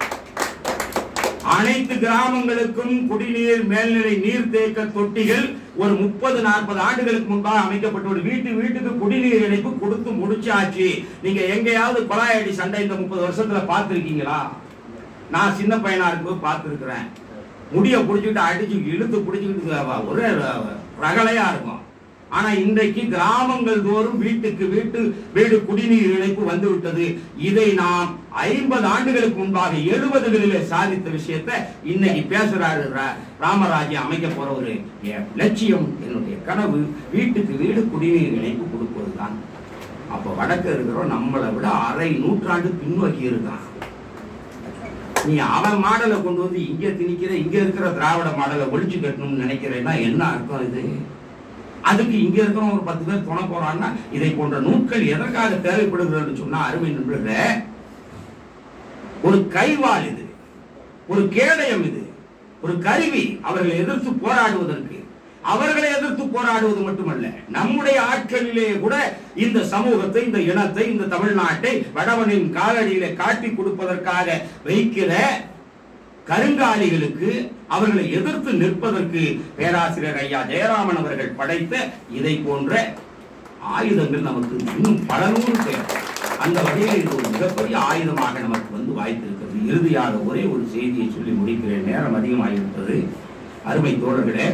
அனைத்து கிராமங்களுக்கும் குடிநீர் மேல்நிலை நீர்த்தேக்க தொட்டிகள் ஒரு முப்பது நாற்பது ஆண்டுகளுக்கு முன்பாக அமைக்கப்பட்டு ஒரு வீட்டு வீட்டுக்கு குடிநீர் இணைப்பு கொடுத்து முடிச்சாச்சு நீங்க எங்கேயாவது கொலாயடி சண்டை இந்த முப்பது வருஷத்துல பார்த்திருக்கீங்களா நான் சின்ன பையனா இருக்கும்போது பார்த்திருக்கிறேன் முடிய புடிச்சுக்கிட்டு அடிச்சு இழுத்து புடிச்சுக்கிட்டு ஒரே ரகலையா இருக்கும் ஆனா இன்றைக்கு கிராமங்கள் தோறும் வீட்டுக்கு வீட்டு வீடு குடிநீர் இணைப்பு வந்து விட்டது இதை நாம் ஐம்பது ஆண்டுகளுக்கு முன்பாக எழுபதுகளிலே சாதித்த விஷயத்தை இன்னைக்கு பேசுறாரு ரா- ராமராஜ்யம் அமைக்க போற ஒரு என் லட்சியம் என்னுடைய கனவு வீட்டுக்கு வீடு குடிநீர் இணைப்பு கொடுப்பதுதான் அப்ப வடக்கு இருக்கிறோம் நம்மளை விட அரை நூற்றாண்டு பின்னோக்கி இருக்கான் நீ அவன் மாடலை கொண்டு வந்து இங்க திணிக்கிற இங்க இருக்கிற திராவிட மாடலை ஒழிச்சு கட்டணும்னு நினைக்கிறேன்னா என்ன அர்த்தம் இது அதுக்கு இங்க இருக்கிற ஒரு பத்து பேர் துணை போறான்னா இதை போன்ற நூட்கள் எதற்காக தேவைப்படுகிறதுன்னு சொன்னா அருமை நண்பர்களே ஒரு கைவாள் இது ஒரு கேடயம் இது ஒரு கருவி அவர்களை எதிர்த்து போராடுவதற்கு அவர்களை எதிர்த்து போராடுவது மட்டுமல்ல நம்முடைய ஆட்களிலே கூட இந்த சமூகத்தை இந்த இனத்தை இந்த தமிழ்நாட்டை வடவனின் காலடியிலே காட்டி கொடுப்பதற்காக வைக்கிற கருங்காலிகளுக்கு அவர்களை எதிர்த்து நிற்பதற்கு பேராசிரியர் ஐயா ஜெயராமன் அவர்கள் படைத்த இதை போன்ற ஆயுதங்கள் நமக்கு இன்னும் பல நூறு தேவை அந்த வகையில் இது ஒரு மிகப்பெரிய ஆயுதமாக நமக்கு வந்து வாய்த்திருக்கிறது இறுதியாக ஒரே ஒரு செய்தியை சொல்லி முடிக்கிறேன் நேரம் அதிகமாகிவிட்டது அருமை தோழர்களே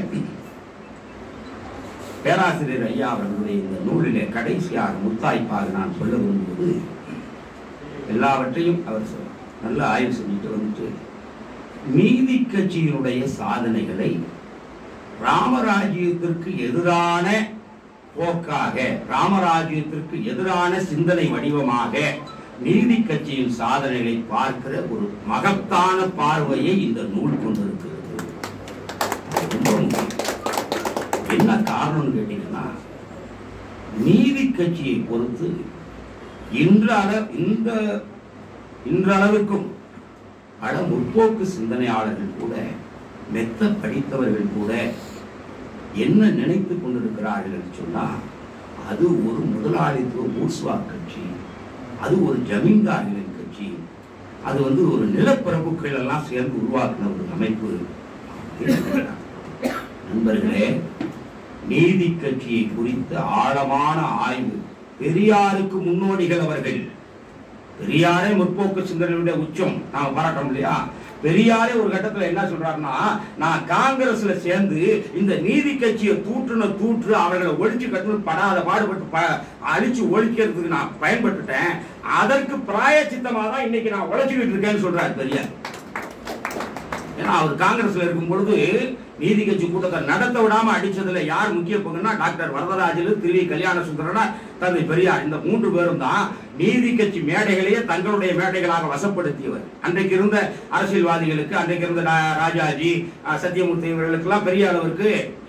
பேராசிரியர் ஐயா அவர்களுடைய இந்த நூலிலே கடைசியாக முத்தாய்ப்பாக நான் சொல்ல விரும்புவது எல்லாவற்றையும் அவர் சொ- நல்ல ஆய்வு செஞ்சுட்டு வந்துட்டு நீதி கட்சியினுடைய சாதனைகளை ராமராஜ்யத்திற்கு எதிரான போக்காக ராமராஜ்யத்திற்கு எதிரான சிந்தனை வடிவமாக நீதி கட்சியின் சாதனைகளை பார்க்கிற ஒரு மகத்தான பார்வையை இந்த நூல் கொண்டிருக்கிறது அது ரொம்ப முக்கியம். என்ன காரணம்னு கேட்டீங்கன்னா நீதி கட்சியை பொறுத்து இன்றள இந்த இன்றளவுக்கும் பல முற்போக்கு சிந்தனையாளர்கள் கூட மெத்த படித்தவர்கள் கூட என்ன நினைத்துக் கொண்டிருக்கிறார்கள் என்று சொன்னா அது ஒரு முதலாளித்துவ மூர்ஸ்வா கட்சி அது ஒரு ஜமீன்தார்களின் கட்சி அது வந்து ஒரு நிலப்பிரபுக்கள் எல்லாம் சேர்ந்து உருவாக்கின ஒரு அமைப்பு அப்படின்னு நினைக்கிறாங்க. நண்பர்களே நீதி கட்சியை குறித்த ஆழமான ஆய்வு பெரியாருக்கு முன்னோடிகள் அவர்கள் பெரியாரே முற்போக்கு சிந்தனையுடைய உச்சம் நாம பாராட்டோம் இல்லையா பெரியாரே ஒரு கட்டத்துல என்ன சொல்றாருன்னா நான் காங்கிரஸ்ல சேர்ந்து இந்த நீதி கட்சியை தூற்றுன தூற்று அவர்களை ஒழிச்சு கட்டணும் படாத பாடுபட்டு ப- அழிச்சு ஒழிக்கிறதுக்கு நான் பயன்பட்டுட்டேன் அதற்கு பிராயச்சித்தமா தான் இன்னைக்கு நான் உழைச்சிக்கிட்டு இருக்கேன்னு சொல்றாரு பெரியார் ஏன்னா அவர் காங்கிரஸ்ல இருக்கும் பொழுது நீதி கட்சி கூட்டத்தை நடத்த விடாம அடிச்சதுல யார் முக்கிய பங்குன்னா டாக்டர் வரதராஜலு திரு கல்யாண சுந்தரனா தந்தை பெரியார் இந்த மூன்று பேரும் தான் நீதி கட்சி மேடைகளையே தங்களுடைய மேடைகளாக வசப்படுத்தியவர் அன்றைக்கு இருந்த அரசியல்வாதிகளுக்கு அன்றைக்கு இருந்த ரா- ராஜாஜி அஹ், சத்தியமூர்த்தி இவர்களுக்கெல்லாம் பெரிய அளவிற்கு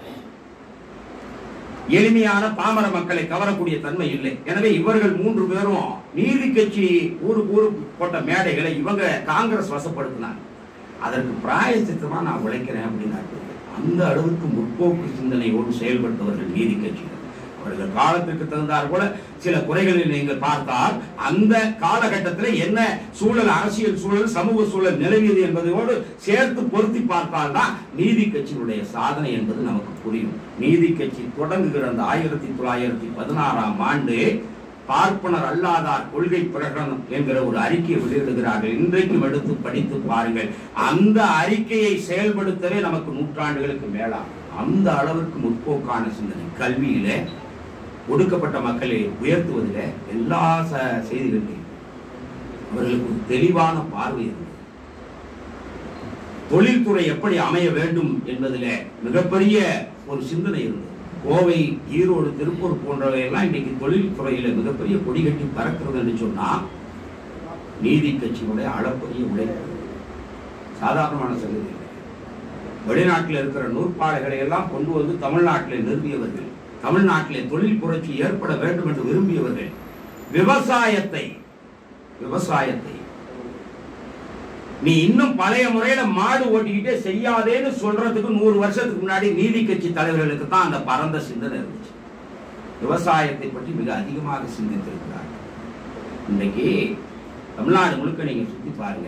எளிமையான பாமர மக்களை கவரக்கூடிய தன்மை இல்லை எனவே இவர்கள் மூன்று பேரும் நீதி கட்சி ஊருக்கு ஊரு போட்ட மேடைகளை இவங்க காங்கிரஸ் வசப்படுத்தினாங்க அதற்கு பிராயச்சித்தமா நான் உழைக்கிறேன் அப்படின்னாரு அந்த அளவுக்கு முற்போக்கு சிந்தனையோடு செயல்பட்டவர்கள் நீதி கட்சிகள் அவர்கள் காலத்திற்கு தகுந்தார் போல சில குறைகளை நீங்கள் பார்த்தால் அந்த காலகட்டத்தில் என்ன சூழல் அரசியல் சூழல் சமூக சூழல் நிலவியது என்பதோடு சேர்த்து பொருத்தி பார்த்தால் தான் நீதி கட்சியினுடைய சாதனை என்பது நமக்கு புரியும் நீதி கட்சி தொடங்குகிற அந்த ஆயிரத்தி தொள்ளாயிரத்தி பதினாறாம் ஆண்டு பார்ப்பனர் அல்லாதார் கொள்கை பிரகடனம் என்கிற ஒரு அறிக்கையை வெளியிடுகிறார்கள் இன்றைக்கும் எடுத்து படித்து பாருங்கள் அந்த அறிக்கையை செயல்படுத்தவே நமக்கு நூற்றாண்டுகளுக்கு மேலாம் அந்த அளவிற்கு முற்போக்கான சிந்தனை கல்வியில ஒடுக்கப்பட்ட மக்களை உயர்த்துவதில் எல்லா ச- செய்திகளிலும் அவர்களுக்கு ஒரு தெளிவான பார்வை இருந்தது தொழில்துறை எப்படி அமைய வேண்டும் என்பதில் மிகப்பெரிய ஒரு சிந்தனை இருந்தது கோவை ஈரோடு திருப்பூர் போன்றவை எல்லாம் இன்னைக்கு தொழில்துறையில மிகப்பெரிய கொடி கட்டி பறக்கிறது என்று சொன்னா நீதி கட்சியினுடைய அளப்பரிய உழைப்பு சாதாரணமான சங்கதி இல்லை. வெளிநாட்டில் இருக்கிற நூற்பாலைகளை எல்லாம் கொண்டு வந்து தமிழ்நாட்டில் நிறுவியவர்கள் தமிழ்நாட்டிலே தொழில் புரட்சி ஏற்பட வேண்டும் என்று விரும்பியவர்கள் விவசாயத்தை விவசாயத்தை நீ இன்னும் பழைய முறையில மாடு ஓட்டிக்கிட்டே செய்யாதேன்னு சொல்றதுக்கு நூறு வருஷத்துக்கு முன்னாடி நீதி கட்சி தலைவர்களுக்கு தான் அந்த பரந்த சிந்தனை இருந்துச்சு விவசாயத்தை பற்றி மிக அதிகமாக சிந்தித்திருக்கிறார் இன்னைக்கு தமிழ்நாடு முழுக்க நீங்க சுத்தி பாருங்க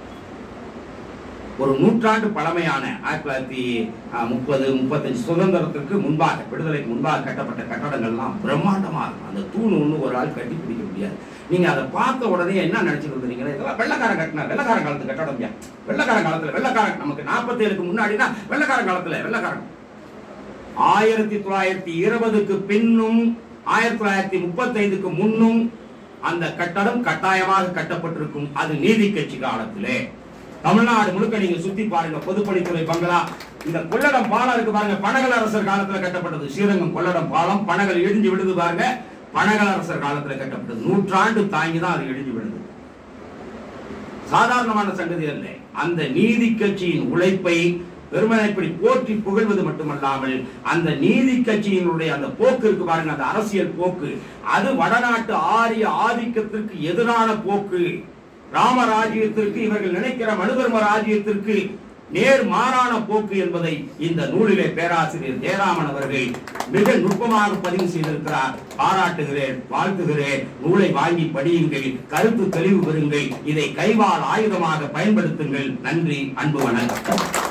ஒரு நூற்றாண்டு பழமையான ஆயிரத்தி தொள்ளாயிரத்தி அஹ், முப்பது முப்பத்தஞ்சு சுதந்திரத்திற்கு முன்பாக விடுதலைக்கு முன்பாக கட்டப்பட்ட கட்டடங்கள்லாம் பிரம்மாண்டமா இருக்கும் அந்த தூண் ஒண்ணு ஒரு ஆள் கட்டி பிடிக்க முடியாது நீங்க அதை பார்த்த உடனே என்ன நினைச்சிட்டு இருந்தீங்கன்னா இதெல்லாம் வெள்ளக்காரன் கட்டினா வெள்ளக்காரன் காலத்து கட்டடம் யா வெள்ளக்காரன் காலத்துல வெள்ளக்காரன் நமக்கு நாற்பத்தி ஏழுக்கு முன்னாடினா வெள்ளக்காரன் காலத்துல வெள்ளக்காரன் ஆயிரத்தி தொள்ளாயிரத்தி இருபதுக்கு பின்னும் ஆயிரத்தி தொள்ளாயிரத்தி முப்பத்தைந்துக்கு முன்னும் அந்த கட்டடம் கட்டாயமாக கட்டப்பட்டிருக்கும் அது நீதி கட்சி காலத்திலே தமிழ்நாடு முழுக்க நீங்க சுத்தி பாருங்க பொதுப்பணித்துறை பங்களா இந்த கொள்ளடம் பாலம் இருக்கு பாருங்க பனகல் அரசர் காலத்துல கட்டப்பட்டது ஸ்ரீரங்கம் கொள்ளடம் பாலம் பனகல் இடிஞ்சு விழுது பாருங்க பனகல் அரசர் காலத்துல கட்டப்பட்டது நூற்றாண்டு தாங்கி தான் அது இடிஞ்சு விழுது சாதாரணமான சங்கதி அல்ல அந்த நீதி கட்சியின் உழைப்பை வெறுமனே இப்படி போற்றி புகழ்வது மட்டுமல்லாமல் அந்த நீதி கட்சியினுடைய அந்த போக்கு இருக்கு பாருங்க அந்த அரசியல் போக்கு அது வடநாட்டு ஆரிய ஆதிக்கத்திற்கு எதிரான போக்கு ராமராஜ்யத்திற்கு இவர்கள் நினைக்கிற மனுதர்ம ராஜ்யத்திற்கு நேர் மாறான போக்கு என்பதை இந்த நூலிலே பேராசிரியர் ஜெயராமன் அவர்கள் மிக நுட்பமாக பதிவு செய்திருக்கிறார் பாராட்டுகிறேன் வாழ்த்துகிறேன் நூலை வாங்கி படியுங்கள் கருத்து தெளிவு பெறுங்கள் இதை கைவால் ஆயுதமாக பயன்படுத்துங்கள் நன்றி அன்பு வணக்கம்